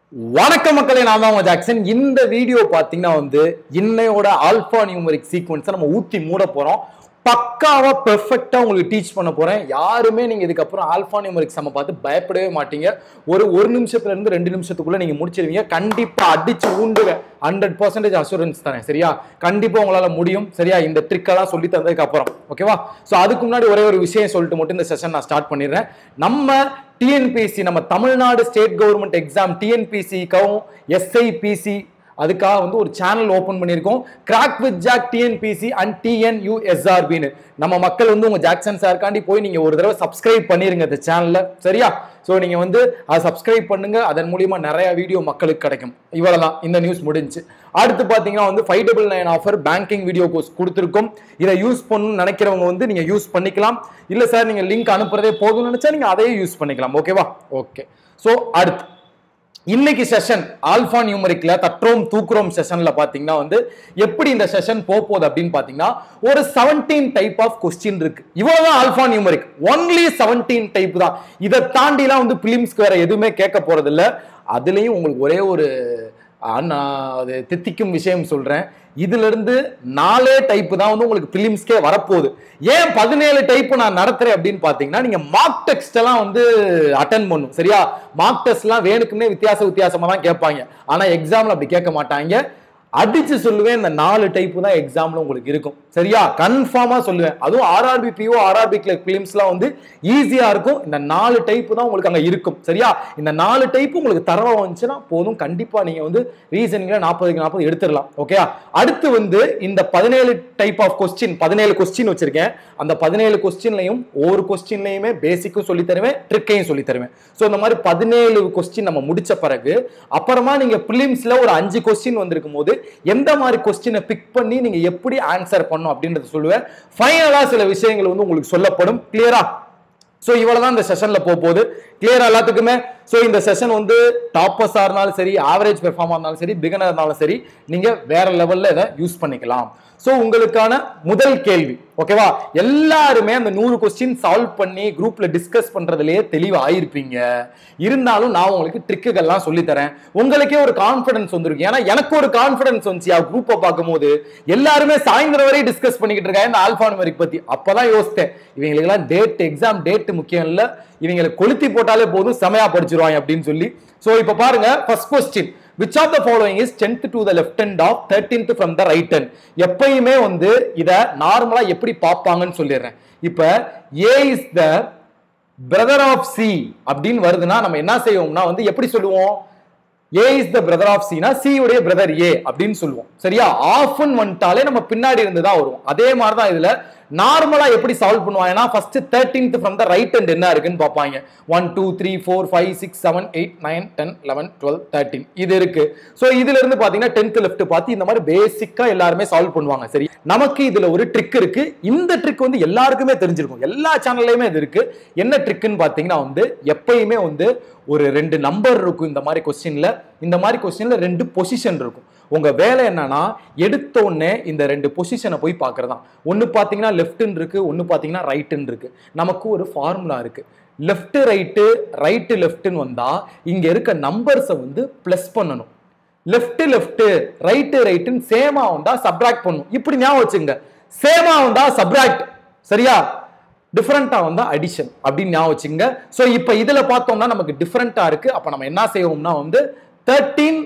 வணக்கம் மக்களே நான் தான் உங்க ஜாக்சன் இந்த வீடியோ பார்த்தீங்கன்னா வந்து இன்னையோட ஆல்பா நியூமரிக் சீக்வன்ஸை நம்ம ஊத்தி மூட போறோம் பக்காவா பெர்ஃபெக்டா உங்களுக்கு டீச் பண்ண போறேன் யாருமே நீங்க இதுக்கப்புறம் ஆல்பா நியூமரிக் சம பார்த்து பயப்படவே மாட்டீங்க ஒரு ஒரு நிமிஷத்துல இருந்து ரெண்டு நிமிஷத்துக்குள்ள நீங்க முடிச்சிருவீங்க கண்டிப்பா அடிச்சு ஊண்டுவேன் ஹண்ட்ரட் பர்சன்டேஜ் அசூரன்ஸ் தரேன் சரியா கண்டிப்பா உங்களால முடியும் சரியா இந்த ட்ரிக்கெல்லாம் சொல்லி தந்ததுக்கு அப்புறம் ஓகேவா ஸோ அதுக்கு முன்னாடி ஒரே ஒரு விஷயம் சொல்லிட்டு மட்டும் இந்த செஷன் நான் ஸ்டார்ட் பண்ணிடுறேன் நம்ம டிஎன்பிசி நம்ம தமிழ்நாடு ஸ்டேட் கவர்மெண்ட் எக்ஸாம் டிஎன்பிசிக்கும் எஸ்ஐபிசி அதுக்காக வந்து ஒரு சேனல் ஓபன் பண்ணியிருக்கோம் crack with jack TNPSC and டிஎன்யூஎஸ்ஆர்பின்னு நம்ம மக்கள் வந்து உங்க ஜாக்சன் சார்காண்டி போய் நீங்க ஒரு தடவை சப்ஸ்கிரைப் பண்ணிருங்க இந்த சேனல்ல சரியா ஸோ நீங்க வந்து அதை சப்ஸ்கிரைப் பண்ணுங்க அதன் மூலியமா நிறைய வீடியோ மக்களுக்கு கிடைக்கும் இவ்வளவுதான் இந்த நியூஸ் முடிஞ்சு அடுத்து பாத்தீங்கன்னா வந்து five double nine offer banking video course கொடுத்துருக்கோம் இதை யூஸ் பண்ணணும்னு நினைக்கிறவங்க வந்து நீங்க யூஸ் பண்ணிக்கலாம் இல்ல சார் நீங்க லிங்க் அனுப்புறதே போதும்னு நினைச்சா நீங்க அதையே யூஸ் பண்ணிக்கலாம் ஓகேவா ஓகே ஸோ அடுத்து இன்னைக்கு செஷன் ஆல்பா நியூமரிக்ல தற்றோம் தூக்குறோம் செஷன்ல பாத்தீங்கன்னா வந்து எப்படி இந்த செஷன் போகுது அப்படின்னு பாத்தீங்கன்னா ஒரு 17 டைப் ஆஃப் கொஸ்டின் இருக்கு இவ்வளவுதான் ஆல்பா நியூமரிக் ஒன்லி 17 டைப் தான் இதை தாண்டிலாம் வந்து பிலிம்ஸ்க்கு வேற எதுவுமே கேட்க போறது இல்ல அதுலயும் உங்களுக்கு ஒரே ஒரு அண்ணா அது தித்திக்கும் விஷயம் சொல்றேன் இதுல இருந்து நாலே டைப் தான் வந்து உங்களுக்கு பிலிம்ஸ்க்கே வரப்போகுது ஏன் பதினேழு டைப் நான் நடத்துறேன் அப்படின்னு பாத்தீங்கன்னா நீங்க மார்க் டெக்ஸ்ட் எல்லாம் வந்து அட்டன் பண்ணும் சரியா மார்க் டெஸ்ட் எல்லாம் வேணுக்குன்னே வித்தியாச வித்தியாசமா தான் கேட்பாங்க ஆனா எக்ஸாம்ல அப்படி கேட்க மாட்டாங்க அடிச்சு சொல்லுவேன் இந்த நாலு டைப் தான் எக்ஸாம்ல உங்களுக்கு இருக்கும் சரியா கன்ஃபார்மா சொல்லுவேன் அதுவும் ஆர்ஆர்பி பிஓ ஆர்ஆர்பி பிலிம்ஸ்லாம் வந்து ஈஸியா இருக்கும் இந்த நாலு டைப் தான் உங்களுக்கு அங்க இருக்கும் சரியா இந்த நாலு டைப் உங்களுக்கு தரவா வந்துச்சுன்னா போதும் கண்டிப்பா நீங்க வந்து ரீசனிங்ல நாற்பதுக்கு நாற்பது எடுத்துடலாம் ஓகே அடுத்து வந்து இந்த பதினேழு டைப் ஆஃப் கொஸ்டின் பதினேழு கொஸ்டின் வச்சிருக்கேன் அந்த பதினேழு கொஸ்டின்லையும் ஒவ்வொரு கொஸ்டின்லையுமே பேசிக்கும் சொல்லி தருவேன் ட்ரிக்கையும் சொல்லி தருவேன் ஸோ இந்த மாதிரி பதினேழு கொஸ்டின் நம்ம முடிச்ச பிறகு அப்புறமா நீங்க பிலிம்ஸ்ல ஒரு அஞ்சு கொஸ்டின் வந்திருக்கும் போது எந்த மாதிரி கொஸ்டினை பிக் பண்ணி நீங்க எப்படி ஆன்சர் பண்ணும் அப்படின்றத சொல்லுவேன் ஃபைனலா சில விஷயங்கள் வந்து உங்களுக்கு சொல்லப்படும் கிளியரா ஸோ இவ்வளவுதான் இந்த செஷன்ல போக போகுது கிளியரா எல்லாத்துக்குமே ஸோ இந்த செஷன் வந்து டாப்பர்ஸா இருந்தாலும் சரி ஆவரேஜ் பெர்ஃபார்மா இருந்தாலும் சரி பிகனர் இருந்தாலும் சரி நீங்க வேற லெவல்ல இதை யூஸ் பண்ணிக்கலாம் ஸோ உங்களுக்கான முதல் கேள்வி ஓகேவா எல்லாருமே அந்த நூறு கொஸ்டின் சால்வ் பண்ணி குரூப்ல டிஸ்கஸ் பண்றதுலயே தெளிவா ஆயிருப்பீங்க இருந்தாலும் நான் உங்களுக்கு ட்ரிக்குகள்லாம் சொல்லி தரேன் உங்களுக்கே ஒரு கான்ஃபிடன்ஸ் வந்துருக்கு ஏன்னா எனக்கு ஒரு கான்ஃபிடன்ஸ் வந்துச்சு ஆ குரூப்பை பார்க்கும்போது எல்லாருமே சாயந்தரம் வரையும் டிஸ்கஸ் பண்ணிக்கிட்டு இருக்காங்க இந்த ஆல்பா நம்பரிக் பத்தி அப்பதான் யோசித்தேன் இவங்களுக்கெல்லாம் டேட் எக்ஸாம் டேட் முக்கியம் இல்ல இவங்களை கொளுத்தி போட்டாலே போதும் செமையா படிச்சிருவாங்க அப்படின்னு சொல்லி சோ இப்ப பாருங்க first question which of the following is tenth to the left hand of thirteenth from the right hand எப்பயுமே வந்து இத நார்மலா எப்படி பார்ப்பாங்கன்னு சொல்லிடுறேன் இப்ப A is the brother of C அப்படின்னு வருதுன்னா நம்ம என்ன செய்வோம்னா வந்து எப்படி சொல்லுவோம் A is the brother of சினா சி உடைய பிரதர் ஏ அப்படின்னு சொல்லுவோம் சரியா ஆஃப்னு வந்துட்டாலே நம்ம பின்னாடி இருந்து தான் வருவோம் அதே மாதிரி தான் இதுல நார்மலா எப்படி சால்வ் பண்ணுவாங்கன்னா first thirteenth from the right hand என்ன இருக்குன்னு பார்ப்பாங்க one two three four five six seven eight nine ten eleven twelve thirteen இது இருக்கு ஸோ இதுல இருந்து பாத்தீங்கன்னா டென்த் லெஃப்ட் பார்த்து இந்த மாதிரி பேசிக்கா எல்லாருமே சால்வ் பண்ணுவாங்க சரி நமக்கு இதுல ஒரு ட்ரிக் இருக்கு இந்த ட்ரிக் வந்து எல்லாருக்குமே தெரிஞ்சிருக்கும் எல்லா சேனல்லையுமே இது இருக்கு என்ன ட்ரிக்குன்னு பாத்தீங்கன்னா வந்து எப்பயுமே வந்து ஒரு ரெண்டு நம்பர் இருக்கும் இந்த மாதிரி கொஸ்டின்ல இந்த மாதிரி கொஸ்டின்ல ரெண்டு பொசிஷன் இருக்கும் உங்க வேலை என்னன்னா எடுத்த உடனே இந்த ரெண்டு பொசிஷனை போய் பார்க்கறதா ஒன்னு பாத்தீங்கன்னா லெஃப்ட்னு இருக்கு ஒன்னு பாத்தீங்கன்னா ரைட்டுன்னு இருக்கு நமக்கு ஒரு ஃபார்முலா இருக்கு லெஃப்ட் ரைட்டு ரைட்டு லெஃப்ட்னு வந்தா இங்க இருக்க நம்பர்ஸை வந்து பிளஸ் பண்ணணும் லெஃப்ட் லெஃப்ட் ரைட்டு ரைட்டுன்னு சேமா வந்தா சப்ராக்ட் பண்ணும் இப்படி ஞாபகம் வச்சுங்க சேமா வந்தா சப்ராக்ட் சரியா டிஃப்ரெண்டா வந்தா அடிஷன் அப்படின்னு ஞாபகம் வச்சுங்க ஸோ இப்போ இதுல பார்த்தோம்னா நமக்கு டிஃப்ரெண்டா இருக்கு அப்போ நம்ம என்ன செய்வோம்னா வந்து தேர்ட்டீன்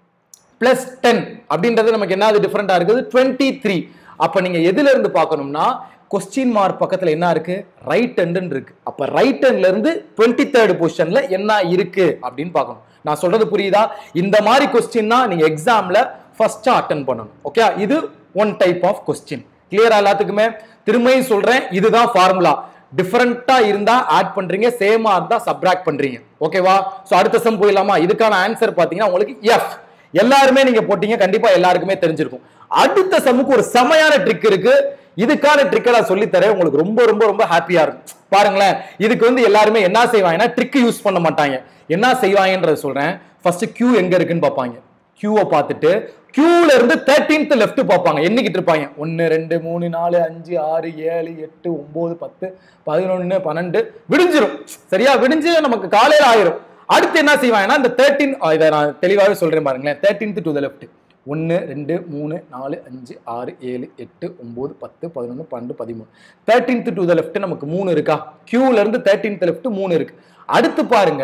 பிளஸ் டென் அப்படின்றது நமக்கு என்னது டிஃப்ரெண்டா இருக்குது டுவெண்ட்டி த்ரீ அப்போ நீங்க எதுல இருந்து பார்க்கணும்னா கொஸ்டின் மார்க் பக்கத்துல என்ன இருக்கு ரைட் ஹேண்டுன்னு இருக்கு அப்ப ரைட் ஹேண்ட்ல இருந்து டுவெண்ட்டி தேர்ட் பொசிஷன்ல என்ன இருக்கு அப்படின்னு பார்க்கணும் நான் சொல்றது புரியுதா இந்த மாதிரி கொஸ்டின்னா நீங்க எக்ஸாம்ல ஃபர்ஸ்டா அட்டன் பண்ணணும் ஓகே இது ஒன் டைப் ஆஃப் கொஸ்டின் கிளியரா எல்லாத்துக்குமே திரும்பியும் சொல்றேன் இதுதான் ஃபார்முலா டிஃபரெண்டா இருந்தா ஆட் பண்றீங்க சேமா இருந்தா சப்ராக்ட் பண்றீங்க ஓகேவா சோ அடுத்த சம் போயிடலாமா இதுக்கான ஆன்சர் பாத்தீங்கன்னா உங்களுக்கு எஃப் எல்லாருமே நீங்க போட்டீங்க கண்டிப்பா எல்லாருக்குமே தெரிஞ்சிருக்கும் அடுத்த சம்முக்கு ஒரு செமையான ட்ரிக் இருக்கு இதுக்கான ட்ரிக்கை நான் சொல்லி தரேன் உங்களுக்கு ரொம்ப ரொம்ப ரொம்ப ஹாப்பியா இருக்கும் பாருங்களேன் இதுக்கு வந்து எல்லாருமே என்ன செய்வாங்கன்னா ட்ரிக் யூஸ் பண்ண மாட்டாங்க என்ன செய்வாங்கன்றத சொல்றேன் ஃபர்ஸ்ட் கியூ எங்க இருக்குன்னு பார்ப்பாங்க கியூவை பார்த்துட்டு கியூல இருந்து தேர்ட்டீன்த் லெஃப்ட் பார்ப்பாங்க எண்ணிக்கிட்டு இருப்பாங்க ஒன்னு ரெண்டு மூணு நாலு அஞ்சு ஆறு ஏழு எட்டு ஒன்பது பத்து பதினொன்னு பன்னெண்டு விடிஞ்சிரும் சரியா விடிஞ்சு நமக்கு காலையில ஆயிரும் அடுத்து என்ன செய்வாங்கன்னா இந்த தேர்ட்டீன் இதை நான் தெளிவாகவே சொல்றேன் பாருங்களேன் தேர்ட்டீன்த் டு த லெஃப்ட் ஒன்று ரெண்டு மூணு நாலு அஞ்சு ஆறு ஏழு எட்டு ஒம்பது பத்து பதினொன்று பன்னெண்டு பதிமூணு தேர்ட்டீன்த் டு த லெஃப்ட் நமக்கு மூணு இருக்கா கியூல இருந்து தேர்ட்டீன்த் லெஃப்ட் மூணு இருக்கு அடுத்து பாருங்க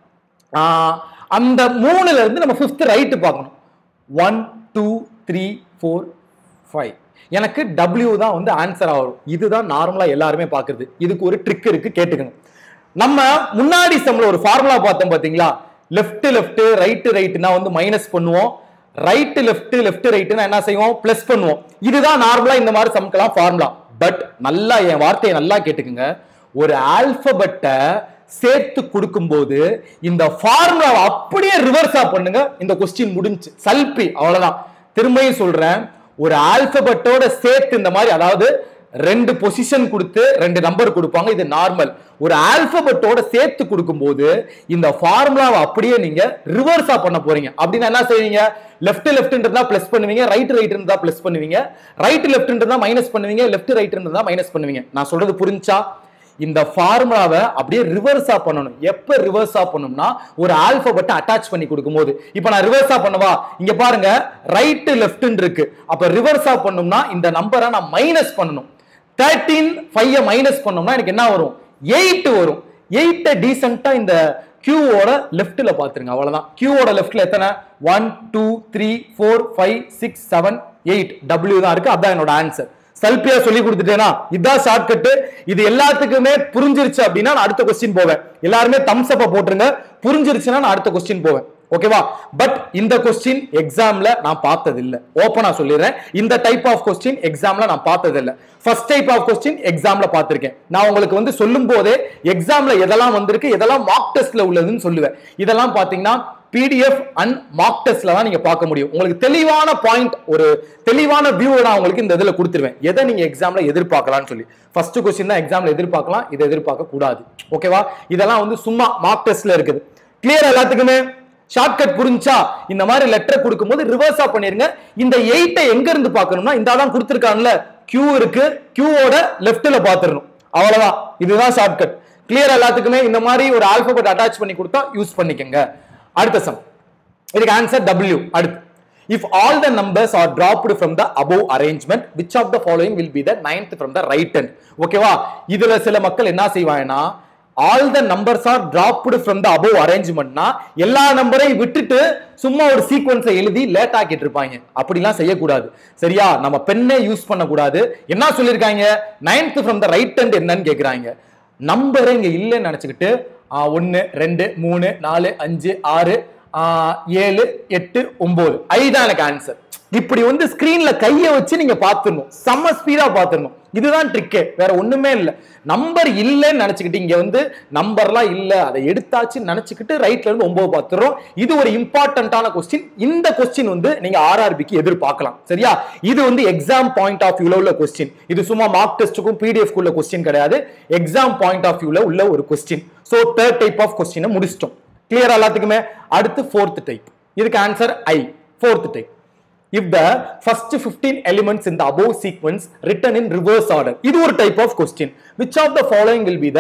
ஆஹ், அந்த மூணுல இருந்து நம்ம ஃபிஃப்த் ரைட்டு பார்க்கணும் one two three four five எனக்கு W தான் வந்து ஆன்சர் ஆகும் இதுதான் நார்மலா எல்லாருமே பார்க்குறது இதுக்கு ஒரு ட்ரிக் இருக்கு கேட்டுக்கணும் நம்ம முன்னாடி செம்ல ஒரு ஃபார்முலா பார்த்தோம் பாத்தீங்களா லெஃப்ட் லெஃப்ட் ரைட்டு ரைட்டுனா வந்து மைனஸ் பண்ணுவோம் ரைட்டு லெஃப்ட் லெஃப்ட் ரைட்டுனா என்ன செய்வோம் ப்ளஸ் பண்ணுவோம் இதுதான் நார்மலா இந்த மாதிரி சம்க்கலாம் ஃபார்முலா பட் நல்லா என் வார்த்தையை நல்லா கேட்டுக்குங்க ஒரு ஆல்பபெட்டை சேர்த்து கொடுக்கும்போது இந்த ஃபார்முலாவை அப்படியே ரிவர்ஸா பண்ணுங்க இந்த கொஸ்டின் முடிஞ்சு சல்பி அவ்வளவுதான் திரும்பியும் சொல்றேன் ஒரு ஆல்பபெட்டோட சேர்த்து இந்த மாதிரி அதாவது ரெண்டு பொசிஷன் கொடுத்து ரெண்டு நம்பர் கொடுப்பாங்க இது நார்மல் ஒரு ஆல்பபெட்டோட சேர்த்து கொடுக்கும்போது இந்த ஃபார்முலாவை அப்படியே நீங்க ரிவர்ஸா பண்ண போறீங்க அப்படின்னா என்ன செய்வீங்க லெஃப்ட் லெஃப்ட் இருந்தா பிளஸ் பண்ணுவீங்க ரைட் ரைட் இருந்தா பிளஸ் பண்ணுவீங்க ரைட் லெஃப்ட் இருந்தா மைனஸ் பண்ணுவீங்க லெஃப்ட் ரைட் இருந்தா மைனஸ் பண்ணுவீங்க நான் சொல்றது புரிஞ்சா இந்த ஃபார்முலாவை அப்படியே ரிவர்ஸா பண்ணணும் எப்ப ரிவர்ஸா பண்ணணும்னா ஒரு ஆல்பபெட்டை அட்டாச் பண்ணி கொடுக்கும்போது இப்போ நான் ரிவர்ஸா பண்ணவா இங்க பாருங்க ரைட் லெஃப்ட் இருக்கு அப்ப ரிவர்ஸா பண்ணணும்னா இந்த நம்பரை நான் மைனஸ் பண்ணணும் தேர்ட்டீன் ஃபைவ் மைனஸ் பண்ணோம்னா எனக்கு என்ன வரும் எயிட் வரும் எயிட்ட டீசெண்டா இந்த கியூவோட லெஃப்ட்ல பாத்துருங்க அவ்வளவுதான் கியூவோட லெஃப்ட்ல எத்தனை one two three four five six seven eight W தான் இருக்கு அதான் என்னோட ஆன்சர் சல்பியா சொல்லி கொடுத்துட்டேனா இதான் ஷார்ட்கட் இது எல்லாத்துக்குமே புரிஞ்சிருச்சு அப்படின்னா நான் அடுத்த கொஸ்டின் போவேன் எல்லாருமே தம்ஸ் அப்ப போட்டுருங்க புரிஞ்சிருச்சுன்னா நான் அடுத்த கொஸ்டின் போவேன் ஓகேவா பட் இந்த கொஸ்டின் எக்ஸாம்ல நான் பார்த்தது இல்ல ஓப்பனா சொல்லிடுறேன் இந்த டைப் ஆஃப் கொஸ்டின் எக்ஸாம்ல நான் பார்த்தது இல்ல ஃபர்ஸ்ட் டைப் ஆஃப் கொஸ்டின் எக்ஸாம்ல பார்த்திருக்கேன் நான் உங்களுக்கு வந்து சொல்லும் போதே எக்ஸாம்ல எதெல்லாம் வந்திருக்கு எதெல்லாம் மார்க் டெஸ்ட்ல உள்ளதுன்னு சொல்லுவேன் இதெல்லாம் பாத்தீங்கன்னா பிடிஎஃப் அண்ட் மார்க் டெஸ்ட்ல தான் நீங்க பார்க்க முடியும் உங்களுக்கு தெளிவான பாயிண்ட் ஒரு தெளிவான வியூ நான் உங்களுக்கு இந்த இதுல கொடுத்துருவேன் எதை நீங்க எக்ஸாம்ல எதிர்பார்க்கலாம்னு சொல்லி ஃபர்ஸ்ட் கொஸ்டின் தான் எக்ஸாம்ல எதிர்பார்க்கலாம் இதை எதிர்பார்க்க கூடாது ஓகேவா இதெல்லாம் வந்து சும்மா மார்க் டெஸ்ட்ல இருக்குது கிளியர் எல்லாத்துக்குமே ஷார்ட்கட் புரிஞ்சா இந்த மாதிரி லெட்டர் கொடுக்கும்போது ரிவர்ஸா பண்ணிருங்க இந்த எயிட்டை எங்க இருந்து பார்க்கணும்னா இந்த தான் கொடுத்துருக்காங்கல்ல கியூ இருக்கு கியூவோட லெஃப்ட்ல பாத்துறணும் அவ்வளவுதான் இதுதான் ஷார்ட்கட் கிளியர் எல்லாத்துக்குமே இந்த மாதிரி ஒரு ஆல்பபெட் அட்டாச் பண்ணி கொடுத்தா யூஸ் பண்ணிக்கங்க அடுத்த சம் இதுக்கு ஆன்சர் W அடுத்து if all the numbers are dropped from the above arrangement which of the following will be the ninth from the right hand ஓகேவா இதுல சில மக்கள் என்ன செய்வாங்கன்னா all the numbers are dropped from the above arrangementனா எல்லா நம்பரையும் விட்டுட்டு சும்மா ஒரு சீக்வன்ஸை எழுதி லேட் ஆக்கிட்டு இருப்பாங்க அப்படிலாம் செய்யக்கூடாது சரியா நம்ம பெண்ணே யூஸ் பண்ணக்கூடாது என்ன சொல்லியிருக்காங்க ninth from the right hand என்னன்னு கேக்குறாங்க நம்பரை இங்க இல்லைன்னு நினைச்சுக்கிட்டு ஒன்னு ரெண்டு மூணு நாலு அஞ்சு ஆறு ஆ, ஏழு எட்டு ஒன்பது ஐதான் எனக்கு ஆன்சர் இப்படி வந்து ஸ்கிரீன்ல கையை வச்சு நீங்க பாத்துடணும் செம்ம ஸ்பீடா பாத்துடணும் இதுதான் ட்ரிக்கே வேற ஒண்ணுமே இல்ல நம்பர் இல்லைன்னு நினைச்சுக்கிட்டு இங்க வந்து நம்பர்லாம் இல்ல அதை எடுத்தாச்சுன்னு நினைச்சுக்கிட்டு ரைட்ல இருந்து ஒன்பது பார்த்துறோம் இது ஒரு இம்பார்ட்டன்டான கொஸ்டின் இந்த கொஸ்டின் வந்து நீங்க ஆர்ஆர்பிக்கு எதிர்பார்க்கலாம் சரியா இது வந்து எக்ஸாம் பாயிண்ட் ஆஃப் வியூல உள்ள கொஸ்டின் இது சும்மா மார்க் டெஸ்ட்டுக்கும் பிடிஎஃப் உள்ள கொஸ்டின் கிடையாது எக்ஸாம் பாயிண்ட் ஆஃப் வியூல உள்ள ஒரு question so third type of கொஸ்டினை முடிச்சிட்டோம் கிளியர் எல்லாத்துக்குமே அடுத்து ஃபோர்த் டைப் இதுக்கு answer I fourth type if the first 15 elements in the above sequence written in reverse order இது ஒரு type of question which of the following will be the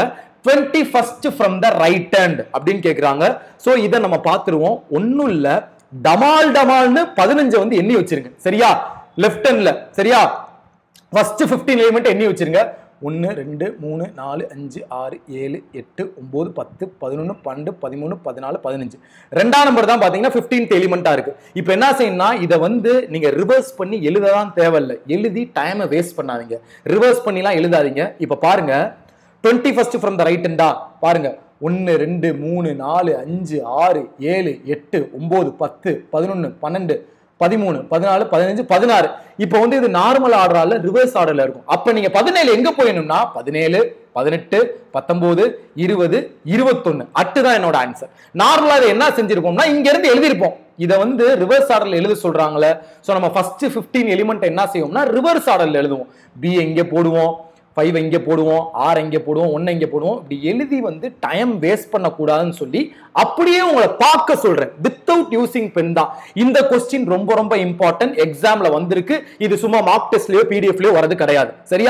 21st from the right hand அப்படின்னு கேக்குறாங்க so இதை நம்ம பார்த்துருவோம் ஒண்ணும் இல்ல டமால் டமால்னு பதினஞ்சை வந்து எண்ணி வச்சிருங்க சரியா லெஃப்ட் ஹேண்ட்ல சரியா ஃபர்ஸ்ட் 15 எலிமெண்ட் எண்ணி வச்சிருங்க ஒன்று ரெண்டு மூணு நாலு அஞ்சு ஆறு ஏழு எட்டு ஒம்பது பத்து பதினொன்று பன்னெண்டு பதிமூணு பதினாலு பதினஞ்சு ரெண்டாம் நம்பர் தான் பார்த்தீங்கன்னா ஃபிஃப்டீன்த் எலிமெண்ட்டாக இருக்கு இப்போ என்ன செய்யணும்னா இதை வந்து நீங்கள் ரிவர்ஸ் பண்ணி எழுததான் தேவையில்லை எழுதி டைமை வேஸ்ட் பண்ணாதீங்க ரிவர்ஸ் பண்ணிலாம் எழுதாதீங்க இப்போ பாருங்க twenty first from the right ஹேண்டா பாருங்க ஒன்று ரெண்டு மூணு நாலு அஞ்சு ஆறு ஏழு எட்டு ஒம்பது பத்து பதினொன்று பன்னெண்டு பதிமூணு பதினாலு பதினஞ்சு பதினாறு இப்போ வந்து இது நார்மல் ஆர்டரால ரிவர்ஸ் ஆர்டர்ல இருக்கும் அப்ப நீங்க பதினேழு எங்க போயணும்னா பதினேழு பதினெட்டு பத்தொன்பது இருபது இருபத்தொன்னு அட்டு தான் என்னோட ஆன்சர் நார்மலா இதை என்ன செஞ்சிருப்போம்னா இங்க இருந்து எழுதியிருப்போம் இதை வந்து ரிவர்ஸ் ஆர்டர்ல எழுத சொல்றாங்களே ஸோ நம்ம ஃபர்ஸ்ட் 15 எலிமெண்ட் என்ன செய்வோம்னா ரிவர்ஸ் ஆர்டர்ல எழுதுவோம் பி எங்கே போடுவோம் ஃபைவ் எங்கே போடுவோம் ஆர் எங்கே போடுவோம் ஒன்று எங்கே போடுவோம் இப்படி எழுதி வந்து டைம் வேஸ்ட் பண்ணக்கூடாதுன்னு சொல்லி அப்படியே உங்களை பார்க்க சொல்றேன் வித்தவுட் யூசிங் பென் தான் இந்த கொஸ்டின் ரொம்ப ரொம்ப இம்பார்ட்டன்ட் எக்ஸாம்ல வந்திருக்கு இது சும்மா மார்க் டெஸ்ட்லயோ பிடிஎஃப்லயோ வரது கிடையாது சரியா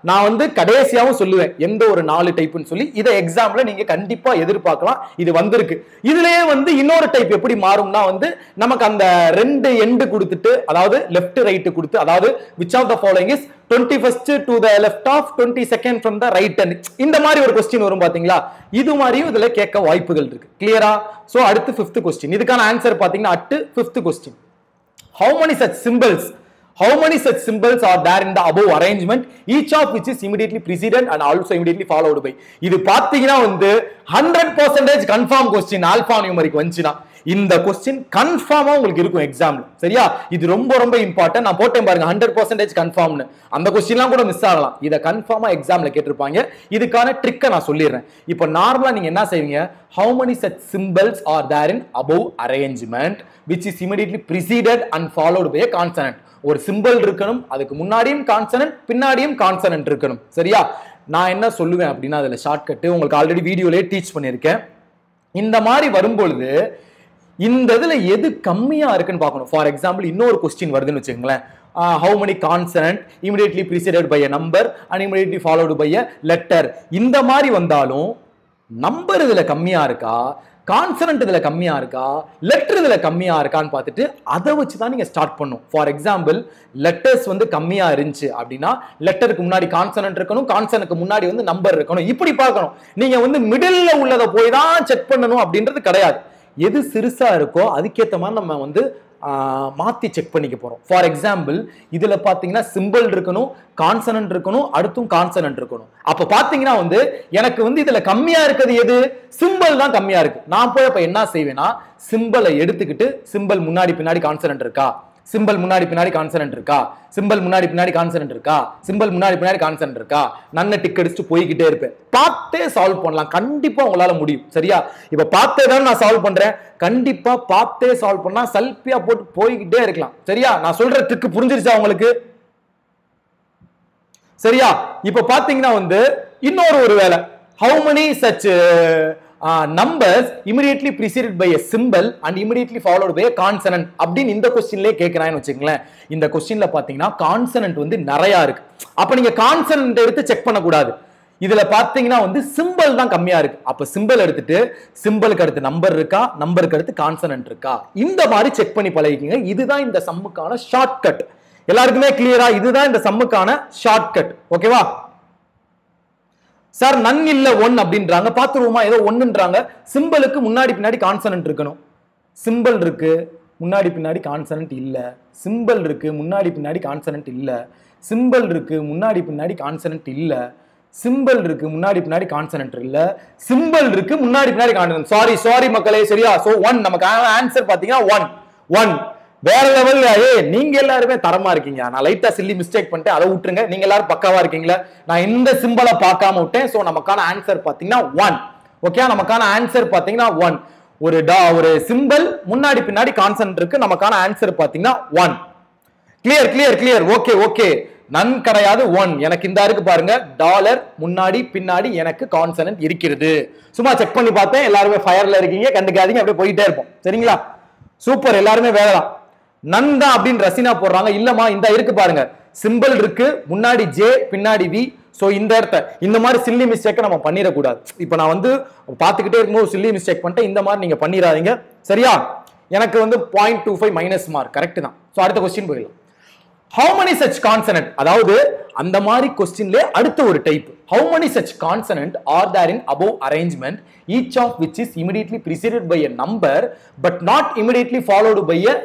நான் வந்து கடைசியாவும் சொல்லுவேன் எந்த ஒரு நாலு டைப்னு சொல்லி இதை எக்ஸாம்ல நீங்க கண்டிப்பா எதிர்பார்க்கலாம் இது வந்திருக்கு இதுலயே வந்து இன்னொரு டைப் எப்படி மாறும்னா வந்து நமக்கு அந்த ரெண்டு எண்டு கொடுத்துட்டு அதாவது லெஃப்ட் ரைட் கொடுத்து அதாவது which of the following is twenty first to the left of twenty second from the right and இந்த மாதிரி ஒரு கொஸ்டின் வரும் பாத்தீங்களா இது மாதிரியும் இதுல கேட்க வாய்ப்புகள் இருக்கு கிளியரா சோ அடுத்து ஃபிஃப்த் கொஸ்டின் இதுக்கான ஆன்சர் பாத்தீங்கன்னா at fifth question how many such symbols how many such symbols are there in the above arrangement each of which is immediately preceded and also immediately followed by இது பாத்தீங்கன்னா வந்து 100% percentage confirm question alphanumeric வந்துச்சுன்னா இந்த question கன்ஃபார்மா உங்களுக்கு இருக்கும் எக்ஸாம்ல சரியா இது ரொம்ப ரொம்ப இம்பார்ட்டன்ட் நான் போட்டேன் பாருங்க ஹண்ட்ரட் பர்சன்டேஜ் கன்ஃபார்ம்னு அந்த கொஸ்டின்லாம் கூட மிஸ் ஆகலாம் இதை கன்ஃபார்மா எக்ஸாம்ல கேட்டிருப்பாங்க இதுக்கான ட்ரிக்கை நான் சொல்லிடுறேன் இப்போ நார்மலா நீங்க என்ன செய்வீங்க how many such symbols are there in above arrangement which is immediately preceded and followed by a consonant ஒரு சிம்பிள் இருக்கணும் அதுக்கு முன்னாடியும் கான்சனன்ட் பின்னாடியும் கான்சனன்ட் இருக்கணும் சரியா நான் என்ன சொல்லுவேன் அப்படின்னா அதுல ஷார்ட்கட் உங்களுக்கு ஆல்ரெடி வீடியோலயே டீச் பண்ணியிருக்கேன் இந்த மாதிரி வரும்பொழுது இந்த இதுல எது கம்மியா இருக்குன்னு பார்க்கணும் ஃபார் எக்ஸாம்பிள் இன்னொரு கொஸ்டின் வருதுன்னு வச்சுக்கோங்களேன் how many consonant immediately preceded by a number and immediately followed by a letter இந்த மாதிரி வந்தாலும் நம்பர் இதுல கம்மியா இருக்கா கான்சனன்ட் இதுல கம்மியா இருக்கா லெட்டர் இதுல கம்மியா இருக்கான்னு பார்த்துட்டு அதை வச்சு தான் நீங்க ஸ்டார்ட் பண்ணும் ஃபார் எக்ஸாம்பிள் லெட்டர்ஸ் வந்து கம்மியா இருந்துச்சு அப்படின்னா லெட்டருக்கு முன்னாடி கான்சனன்ட் இருக்கணும் கான்சனுக்கு முன்னாடி வந்து நம்பர் இருக்கணும் இப்படி பார்க்கணும் நீங்க வந்து மிடில்ல உள்ளதை போய் தான் செக் பண்ணணும் அப்படின்றது கிடையாது எது சிறுசா இருக்கோ அதுக்கேற்ற மாதிரி நம்ம வந்து ஆஹ், மாத்தி செக் பண்ணிக்க போறோம் ஃபார் எக்ஸாம்பிள் இதுல பாத்தீங்கன்னா சிம்பிள் இருக்கணும் கான்சனன்ட் இருக்கணும் அடுத்தும் கான்சனன்ட் இருக்கணும் அப்ப பாத்தீங்கன்னா வந்து எனக்கு வந்து இதுல கம்மியா இருக்கிறது எது சிம்பிள் தான் கம்மியா இருக்கு நான் போய் அப்ப என்ன செய்வேன்னா சிம்பிளை எடுத்துக்கிட்டு சிம்பிள் முன்னாடி பின்னாடி கான்சனன்ட் இருக்கா சிம்பிள் முன்னாடி பின்னாடி கான்சனன்ட் இருக்கா சிம்பிள் முன்னாடி பின்னாடி கான்சனன்ட் இருக்கா சிம்பிள் முன்னாடி பின்னாடி கான்சனன்ட் இருக்கா நன்ன டிக் அடிச்சுட்டு போய்கிட்டே இருப்பேன் பார்த்தே சால்வ் பண்ணலாம் கண்டிப்பா உங்களால முடியும் சரியா இப்ப பார்த்தே தான் நான் சால்வ் பண்றேன் கண்டிப்பா பார்த்தே சால்வ் பண்ணா சல்பியா போட்டு போய்கிட்டே இருக்கலாம் சரியா நான் சொல்ற ட்ரிக் புரிஞ்சிருச்சா உங்களுக்கு சரியா இப்ப பாத்தீங்கன்னா வந்து இன்னொரு ஒரு வேலை how many such numbers immediately preceded by a symbol and immediately followed by a consonant அப்படின்னு இந்த கொஸ்டின்லயே கேட்கிறான்னு வச்சுங்களேன் இந்த கொஸ்டின்ல பாத்தீங்கன்னா கான்சனன்ட் வந்து நிறைய இருக்கு அப்ப நீங்க கான்சனன்ட் எடுத்து செக் பண்ணக்கூடாது இதுல பாத்தீங்கன்னா வந்து சிம்பிள் தான் கம்மியா இருக்கு அப்ப சிம்பிள் எடுத்துட்டு சிம்பிளுக்கு அடுத்து நம்பர் இருக்கா நம்பருக்கு அடுத்து கான்சனன்ட் இருக்கா இந்த மாதிரி செக் பண்ணி பழகிக்கங்க இதுதான் இந்த சம்முக்கான ஷார்ட்கட் எல்லாருக்குமே கிளியரா இதுதான் இந்த சம்முக்கான ஷார்ட்கட் ஓகேவா சார் நன் இல்ல ஒன் அப்படின்றாங்க பாத்துருவோமா ஏதோ ஒன்னுன்றாங்க சிம்பிளுக்கு முன்னாடி பின்னாடி கான்சனன்ட் இருக்கணும் சிம்பிள் இருக்கு முன்னாடி பின்னாடி கான்சனன்ட் இல்ல சிம்பிள் இருக்கு முன்னாடி பின்னாடி கான்சனன்ட் இல்ல சிம்பிள் இருக்கு முன்னாடி பின்னாடி கான்சனன்ட் இல்ல சிம்பிள் இருக்கு முன்னாடி பின்னாடி கான்சனன்ட் இல்ல சிம்பிள் இருக்கு முன்னாடி பின்னாடி கான்சனன்ட் சாரி சாரி மக்களே சரியா சோ ஒன் நமக்கு ஆன்சர் பாத்தீங்கன்னா ஒன் ஒன் வேற லெவல்ல ஏ நீங்க எல்லாருமே தரமா இருக்கீங்க நான் லைட்டா சில்லி மிஸ்டேக் பண்ணிட்டேன் அதை விட்டுருங்க நீங்க எல்லாரும் பக்காவா இருக்கீங்களா நான் இந்த சிம்பிளை பார்க்காம விட்டேன் சோ நமக்கான ஆன்சர் பாத்தீங்கன்னா ஒன் ஓகே நமக்கான ஆன்சர் பாத்தீங்கன்னா ஒன் ஒரு டா ஒரு சிம்பிள் முன்னாடி பின்னாடி கான்சன்ட் இருக்கு நமக்கான ஆன்சர் பாத்தீங்கன்னா one clear clear clear okay okay none கிடையாது ஒன் எனக்கு இந்த இருக்கு பாருங்க டாலர் முன்னாடி பின்னாடி எனக்கு கான்சனன்ட் இருக்கிறது சும்மா செக் பண்ணி பார்த்தேன் எல்லாருமே ஃபயர்ல இருக்கீங்க கண்டுக்காதீங்க அப்படியே போயிட்டே இருப்போம் சரிங்களா சூப்பர் எல்லாருமே வேலைதான் நன் தான் அப்படின்னு ரசினா போடுறாங்க இல்லம்மா இந்த இருக்கு பாருங்க சிம்பிள் இருக்கு முன்னாடி ஜே பின்னாடி வி சோ இந்த இடத்த இந்த மாதிரி சில்லி மிஸ்டேக்கை நம்ம பண்ணிடக்கூடாது இப்போ நான் வந்து பார்த்துக்கிட்டே இருக்கும்போது சில்லி மிஸ்டேக் பண்ணிட்டேன் இந்த மாதிரி நீங்க பண்ணிடாதீங்க சரியா எனக்கு வந்து point two five minus mark correct தான் ஸோ அடுத்த கொஸ்டின் போயிடலாம் how many such consonant அதாவது அந்த மாதிரி கொஸ்டின்ல அடுத்த ஒரு type how many such consonant are there in above arrangement each of which is immediately preceded by a number but not immediately followed by a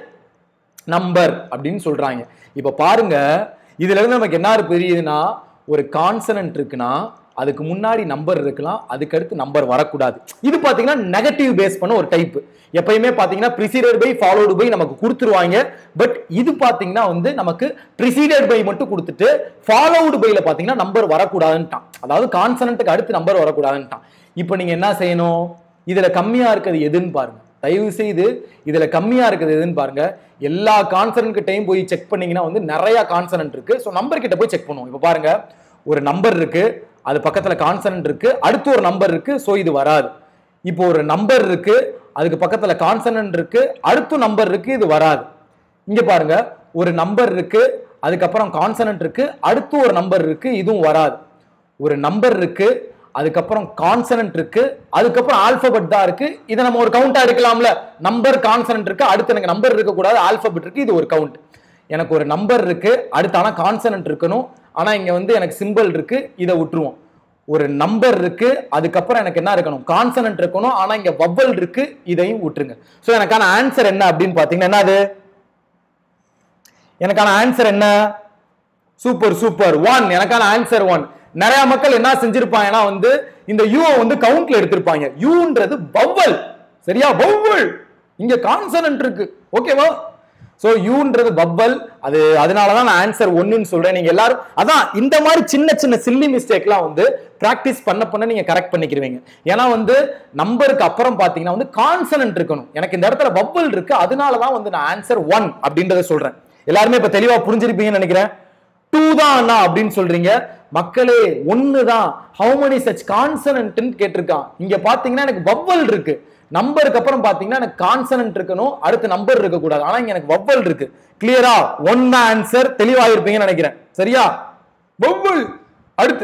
number அப்படின்னு சொல்றாங்க இப்ப பாருங்க இதுல இருந்து நமக்கு என்ன தெரியுதுன்னா ஒரு கான்சனன்ட் இருக்குன்னா அதுக்கு முன்னாடி நம்பர் இருக்கலாம் அதுக்கு அடுத்து நம்பர் வரக்கூடாது இது பாத்தீங்கன்னா நெகட்டிவ் பேஸ் பண்ண ஒரு டைப் எப்பயுமே பாத்தீங்கன்னா ப்ரிசீடட் பை ஃபாலோடு பை நமக்கு கொடுத்துருவாங்க பட் இது பாத்தீங்கன்னா வந்து நமக்கு ப்ரிசீடட் பை மட்டும் கொடுத்துட்டு ஃபாலோடு பைல பாத்தீங்கன்னா நம்பர் வரக்கூடாதுன்ட்டான் அதாவது கான்சனன்ட்டுக்கு அடுத்து நம்பர் வரக்கூடாதுன்ட்டான் இப்போ நீங்க என்ன செய்யணும் இதுல கம்மியா இருக்கிறது எதுன்னு பாருங்க தயவு செய்து இதுல கம்மியா இருக்கிறது எதுன்னு பாருங்க எல்லா கான்சனன்ட் கிட்டையும் போய் செக் பண்ணீங்கன்னா வந்து நிறைய கான்சனன்ட் இருக்கு ஸோ நம்பர் கிட்ட போய் செக் பண்ணுவோம் இப்போ பாருங்க ஒரு நம்பர் இருக்கு அது பக்கத்துல கான்சனன்ட் இருக்கு அடுத்து ஒரு நம்பர் இருக்கு ஸோ இது வராது இப்போ ஒரு நம்பர் இருக்கு அதுக்கு பக்கத்துல கான்சனன்ட் இருக்கு அடுத்து நம்பர் இருக்கு இது வராது இங்க பாருங்க ஒரு நம்பர் இருக்கு அதுக்கப்புறம் கான்சனன்ட் இருக்கு அடுத்து ஒரு நம்பர் இருக்கு இதுவும் வராது ஒரு நம்பர் இருக்கு அதுக்கப்புறம் கான்சனன்ட் இருக்கு அதுக்கப்புறம் ஆல்பபெட் தான் இருக்கு இதை நம்ம ஒரு கவுண்டா எடுக்கலாம்ல நம்பர் கான்சனன்ட் இருக்கு அடுத்து எனக்கு நம்பர் இருக்க கூடாது ஆல்பபெட் இருக்கு இது ஒரு கவுண்ட் எனக்கு ஒரு நம்பர் இருக்கு அடுத்து ஆனா கான்சனன்ட் இருக்கணும் ஆனா இங்க வந்து எனக்கு சிம்பிள் இருக்கு இதை விட்டுருவோம் ஒரு நம்பர் இருக்கு அதுக்கப்புறம் எனக்கு என்ன இருக்கணும் கான்சனன்ட் இருக்கணும் ஆனா இங்க வவ்வல் இருக்கு இதையும் விட்டுருங்க சோ எனக்கான ஆன்சர் என்ன அப்படின்னு பாத்தீங்கன்னா என்னது எனக்கான ஆன்சர் என்ன சூப்பர் சூப்பர் ஒன் எனக்கான ஆன்சர் ஒன் நிறைய மக்கள் என்ன செஞ்சிருப்பாங்கன்னா வந்து இந்த யூ வந்து கவுண்ட்ல எடுத்திருப்பாங்க யூன்றது வவ்வல் சரியா வவ்வல் இங்க கான்சனன்ட் இருக்கு ஓகேவா சோ யூன்றது வவ்வல் அது அதனால தான் நான் ஆன்சர் ஒன்னுன்னு சொல்றேன் நீங்க எல்லாரும் அதான் இந்த மாதிரி சின்ன சின்ன சில்லி மிஸ்டேக்லாம் வந்து பிராக்டிஸ் பண்ண பண்ண நீங்க கரெக்ட் பண்ணிக்கிறீங்க ஏன்னா வந்து நம்பருக்கு அப்புறம் பாத்தீங்கன்னா வந்து கான்சனன்ட் இருக்கணும் எனக்கு இந்த இடத்துல வவ்வல் இருக்கு அதனால தான் வந்து நான் ஆன்சர் ஒன் அப்படின்றத சொல்றேன் எல்லாருமே இப்ப தெளிவா புரிஞ்சிருப்பீங்கன்னு நினைக்கிறேன் டூ தான் அண்ணா அப்படின்னு சொல்றீங்க மக்களே ஒன்னு தான் ஹவு many such consonant கேட்டிருக்கான் இங்க பாத்தீங்கன்னா எனக்கு வவ்வல் இருக்கு நம்பருக்கு அப்புறம் பாத்தீங்கன்னா எனக்கு கான்சனன்ட் இருக்கணும் அடுத்து நம்பர் இருக்க கூடாது ஆனா இங்க எனக்கு வவ்வல் இருக்கு கிளியரா ஒன் ஆன்சர் தெளிவாயிருப்பீங்கன்னு நினைக்கிறேன் சரியா வவ்வல் அடுத்து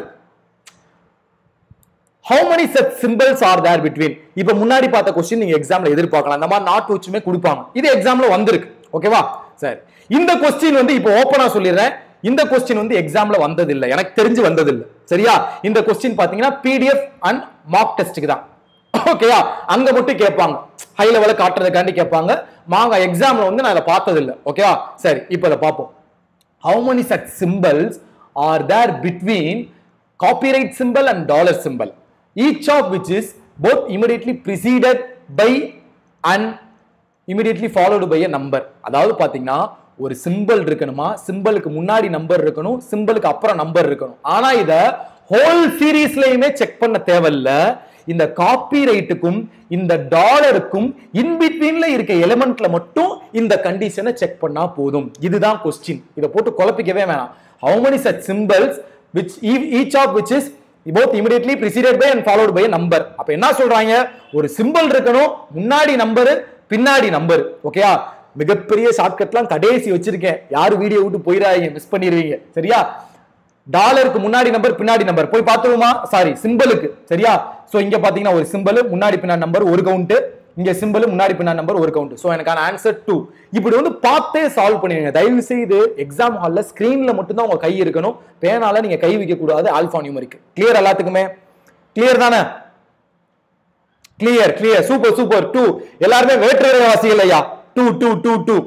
how many such symbols are there between இப்ப முன்னாடி பார்த்த கொஸ்டின் நீங்க எக்ஸாம்ல எதிர்பார்க்கலாம் அந்த மாதிரி நாட் வச்சுமே கொடுப்பாங்க இது எக்ஸாம்ல வந்திருக்கு ஓகேவா சரி இந்த கொஸ்டின் வந்து இப்போ ஓப்பனா சொல்லிடுறேன் இந்த கொஸ்டின் வந்து எக்ஸாம்ல வந்தது இல்ல எனக்கு தெரிஞ்சு வந்தது இல்ல சரியா இந்த கொஸ்டின் பாத்தீங்கன்னா பிடிஎஃப் அண்ட் மார்க் டெஸ்ட்டுக்கு தான் ஓகேயா அங்க மட்டும் கேட்பாங்க ஹை லெவல காட்டுறதுக்காண்டி கேட்பாங்க மாங்க எக்ஸாம்ல வந்து நான் இதை பார்த்தது இல்ல ஓகேவா சரி இப்போ இதை பார்ப்போம் how many such symbols are there between copyright symbol and dollar symbol each of which is both immediately preceded by and immediately followed by a number அதாவது பாத்தீங்கன்னா ஒரு சிம்பிள் இருக்கணுமா சிம்பிளுக்கு முன்னாடி நம்பர் இருக்கணும் சிம்பிளுக்கு அப்புறம் நம்பர் இருக்கணும் ஆனா இத ஹோல் சீரீஸ்லயுமே செக் பண்ண தேவையில்ல இந்த காப்பி ரைட்டுக்கும் இந்த டாலருக்கும் இன்பிட்வீன்ல இருக்க எலிமெண்ட்ல மட்டும் இந்த கண்டிஷனை செக் பண்ணா போதும் இதுதான் கொஸ்டின் இதை போட்டு குழப்பிக்கவே வேணாம் how many such symbols which e- each of which is both immediately preceded by and followed by a number அப்ப என்ன சொல்றாங்க ஒரு சிம்பிள் இருக்கணும் முன்னாடி நம்பர் பின்னாடி நம்பர் ஓகேயா மிகப்பெரிய ஷார்ட்கட்லாம் கடைசி வச்சிருக்கேன் யாரு வீடியோ விட்டு போயிடாதீங்க மிஸ் பண்ணிடுவீங்க சரியா டாலருக்கு முன்னாடி நம்பர் பின்னாடி நம்பர் போய் பார்த்துருவோமா சாரி சிம்பிளுக்கு சரியா சோ இங்க பாத்தீங்கன்னா ஒரு சிம்பிள் முன்னாடி பின்னாடி நம்பர் ஒரு கவுண்ட் இங்க சிம்பிள் முன்னாடி பின்னாடி நம்பர் ஒரு கவுண்ட் சோ எனக்கான ஆன்சர் டூ இப்படி வந்து பார்த்தே சால்வ் பண்ணிடுங்க தயவு செய்து எக்ஸாம் ஹால்ல ஸ்கிரீன்ல மட்டும்தான் உங்க கை இருக்கணும் பேனால நீங்க கை வைக்க கூடாது ஆல்பா நியூமரிக்கு கிளியர் எல்லாத்துக்குமே கிளியர் தானே clear clear super super two எல்லாருமே வேற்றுவாசிகள் ஐயா two two two two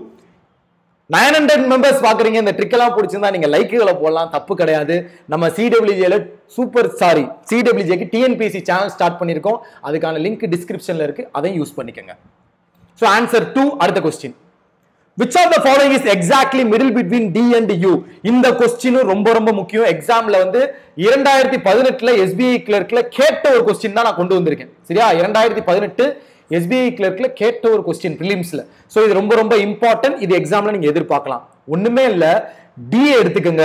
nine hundred members பாக்குறீங்க இந்த ட்ரிக் எல்லாம் பிடிச்சிருந்தா நீங்க லைக்குகளை போடலாம் தப்பு கிடையாது நம்ம சிடபிள்யூஜேல சூப்பர் சாரி சிடபிள்யூஜேக்கு டிஎன்பிசி சேனல் ஸ்டார்ட் பண்ணியிருக்கோம் அதுக்கான லிங்க் டிஸ்கிரிப்ஷன்ல இருக்கு அதையும் யூஸ் பண்ணிக்கோங்க ஸோ ஆன்சர் டூ அடுத்த question which of the following is exactly middle between T and U இந்த கொஸ்டினும் ரொம்ப ரொம்ப முக்கியம் எக்ஸாம்ல வந்து இரண்டாயிரத்தி பதினெட்டுல எஸ்பிஐ கிளர்க்ல கேட்ட ஒரு கொஸ்டின் தான் நான் கொண்டு வந்திருக்கேன் சரியா இரண்டாயிரத்தி பதினெட்டு எஸ்பிஐ கிளர்க்ல கேட்ட ஒரு கொஸ்டின் பிலிம்ஸ்ல ஸோ இது ரொம்ப ரொம்ப இம்பார்ட்டன்ட் இது எக்ஸாம்ல நீங்க எதிர்பார்க்கலாம் ஒண்ணுமே இல்ல டி எடுத்துக்கோங்க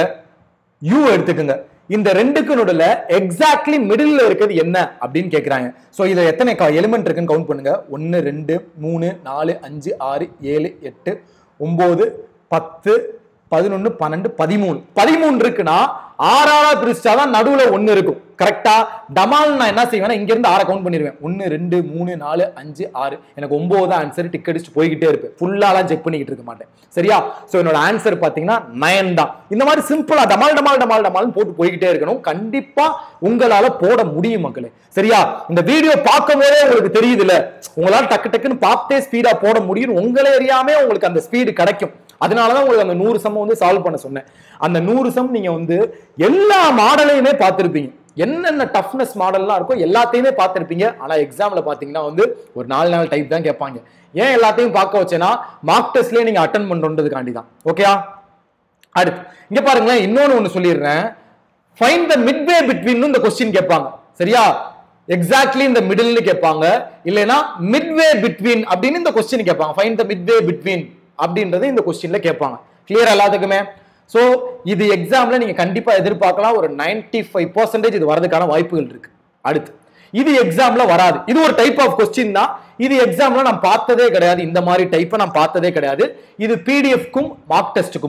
யூ எடுத்துக்கோங்க இந்த ரெண்டுக்கு நடுவில் எக்ஸாக்ட்லி மிடில் இருக்கிறது என்ன அப்படின்னு கேட்குறாங்க ஸோ இதில் எத்தனை எலிமெண்ட் இருக்குன்னு கவுண்ட் பண்ணுங்க ஒன்று ரெண்டு மூணு நாலு அஞ்சு ஆறு ஏழு எட்டு ஒம்பது பத்து பதினொன்று பன்னெண்டு பதிமூணு பதிமூணு இருக்குன்னா ஆறாரா பிரிச்சாதான் நடுவுல ஒன்று இருக்கும் கரெக்டா டமால் நான் என்ன செய்வேன்னா இங்க இருந்து ஆற கவுண்ட் பண்ணிடுவேன் ஒன்று ரெண்டு மூணு நாலு அஞ்சு ஆறு எனக்கு ஒன்பது ஆன்சர் டிக் அடிச்சு போய்கிட்டே இருப்பேன் ஃபுல்லாலாம் செக் பண்ணிக்கிட்டு இருக்க மாட்டேன் சரியா ஸோ என்னோட ஆன்சர் பார்த்தீங்கன்னா நயன் தான் இந்த மாதிரி சிம்பிளா டமால் டமால் டமால் டமால்னு போட்டு போய்கிட்டே இருக்கணும் கண்டிப்பா உங்களால போட முடியும் மக்களே சரியா இந்த வீடியோ பார்க்கும் போதே உங்களுக்கு தெரியுதுல்ல உங்களால டக்கு டக்குன்னு பார்த்தே ஸ்பீடா போட முடியும் உங்களை அறியாமே உங்களுக்கு அந்த ஸ்பீடு கிடைக்கும் அதனாலதான் உங்களுக்கு அந்த நூறு சம் வந்து சால்வ் பண்ண சொன்னேன் அந்த நூறு சம் நீங்க வந்து எல்லா மாடலையுமே பார்த்திருப்பீங்க என்னென்ன டஃப்னஸ் மாடல்லாம் இருக்கோ எல்லாத்தையுமே பார்த்திருப்பீங்க ஆனா எக்ஸாம்ல பாத்தீங்கன்னா வந்து ஒரு நாலு நாள் டைப் தான் கேட்பாங்க ஏன் எல்லாத்தையும் பார்க்க வச்சேன்னா மார்க் டெஸ்ட்லயே நீங்க அட்டன் பண்றதுக்காண்டி தான் ஓகேயா அடுத்து இங்க பாருங்களேன் இன்னொன்னு ஒண்ணு சொல்லிடுறேன் ஃபைண்ட் த மிட்வே பிட்வீன் இந்த கொஸ்டின் கேட்பாங்க சரியா எக்ஸாக்ட்லி இந்த மிடில்னு கேட்பாங்க இல்லைன்னா மிட்வே பிட்வீன் அப்படின்னு இந்த கொஸ்டின் கேட்பாங்க ஃபைண்ட் த மிட்வே பிட்வீன் அப்படின்றது இந்த கொஸ்டின்ல கேட்பாங்க கிளியர் எல்லாத்துக்குமே சோ இது எக்ஸாம்ல நீங்க கண்டிப்பா எதிர்பார்க்கலாம் ஒரு 95% ஃபைவ் பர்சன்டேஜ் இது வரதுக்கான வாய்ப்புகள் இருக்கு அடுத்து இது எக்ஸாம்ல வராது இது ஒரு டைப் ஆஃப் கொஸ்டின் தான் இது எக்ஸாம்ல நான் பார்த்ததே கிடையாது இந்த மாதிரி டைப்பை நான் பார்த்ததே கிடையாது இது பிடிஎஃப்க்கும் மார்க் டெஸ்ட்டுக்கும் தான்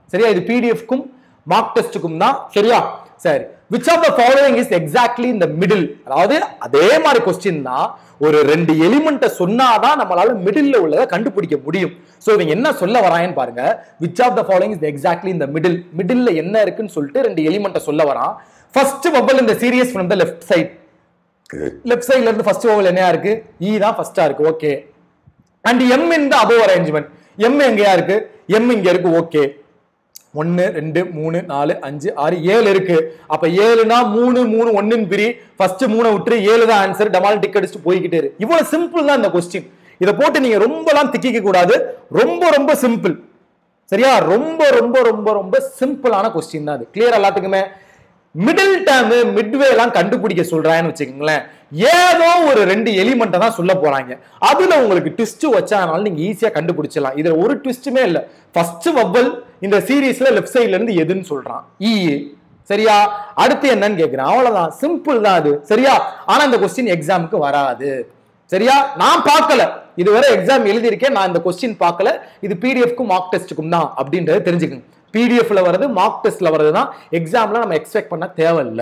சரியா இது பிடிஎஃப்க்கும் மார்க் டெஸ்ட்டுக்கும் தான் சரியா சரி which of the following is exactly இந்த மிடில் அதாவது அதே மாதிரி கொஸ்டின் தான் ஒரு ரெண்டு எலிமெண்ட்டை சொன்னாதான் நம்மளால மிடில்ல உள்ளதை கண்டுபிடிக்க முடியும் சோ இவங்க என்ன சொல்ல வராங்கன்னு பாருங்க which of the following is exactly இந்த மிடில் மிடில்ல என்ன இருக்குன்னு சொல்லிட்டு ரெண்டு எலிமெண்ட்டை சொல்ல வரான் ஃபர்ஸ்ட் பபல் இந்த series from the left side left சைட்ல இருந்து ஃபர்ஸ்ட் ஓவல் என்னையா இருக்கு இ தான் ஃபர்ஸ்டா இருக்கு ஓகே அண்ட் எம் இந்த அபோவ் அரேஞ்ச்மெண்ட் எம் எங்கேயா இருக்கு எம் இங்க இருக்கு ஓகே ஒன்னு ரெண்டு மூணு நாலு அஞ்சு ஆறு ஏழு இருக்கு அப்ப ஏழுனா மூணு மூணு ஒன்னுன்னு பிரி ஃபர்ஸ்ட் மூணை விட்டுரு ஏழு தான் ஆன்சர் டமால் டிக் அடிச்சுட்டு போய்கிட்டே இரு இவ்வளவு சிம்பிள் தான் இந்த கொஸ்டின் இதை போட்டு நீங்க ரொம்பலாம் திக்கிக்க கூடாது ரொம்ப ரொம்ப சிம்பிள் சரியா ரொம்ப ரொம்ப ரொம்ப ரொம்ப சிம்பிளான கொஸ்டின் தான் அது கிளியர் எல்லாத்துக்குமே மிடில் டேர்ம் மிட்வே எல்லாம் கண்டுபிடிக்க சொல்றான்னு வச்சுக்கோங்களேன் ஏதோ ஒரு ரெண்டு எலிமெண்ட்டை தான் சொல்ல போறாங்க அதுல உங்களுக்கு ட்விஸ்ட் வச்சானால நீங்க ஈஸியா கண்டுபிடிச்சிடலாம் இதுல ஒரு ட்விஸ்ட்டுமே இல்ல ஃபர்ஸ்ட் வவ்வல் இந்த சீரீஸ்ல லெஃப்ட் சைடுல இருந்து எதுன்னு சொல்றான் இ சரியா அடுத்து என்னன்னு கேக்குறேன் அவ்வளவுதான் சிம்பிள் தான் அது சரியா ஆனா இந்த கொஸ்டின் எக்ஸாமுக்கு வராது சரியா நான் பார்க்கல இதுவரை எக்ஸாம் எழுதியிருக்கேன் நான் இந்த கொஸ்டின் பார்க்கல இது பிடிஎஃப்க்கும் மார்க் டெஸ்ட்டுக்கும் தான் அப்படின்றத தெரிஞ்சுக்கங்க பிடிஎஃப்ல வர்றது மார்க் டெஸ்ட்ல வர்றது தான் எக்ஸாம்ல நம்ம எக்ஸ்பெக்ட் பண்ண தேவையில்ல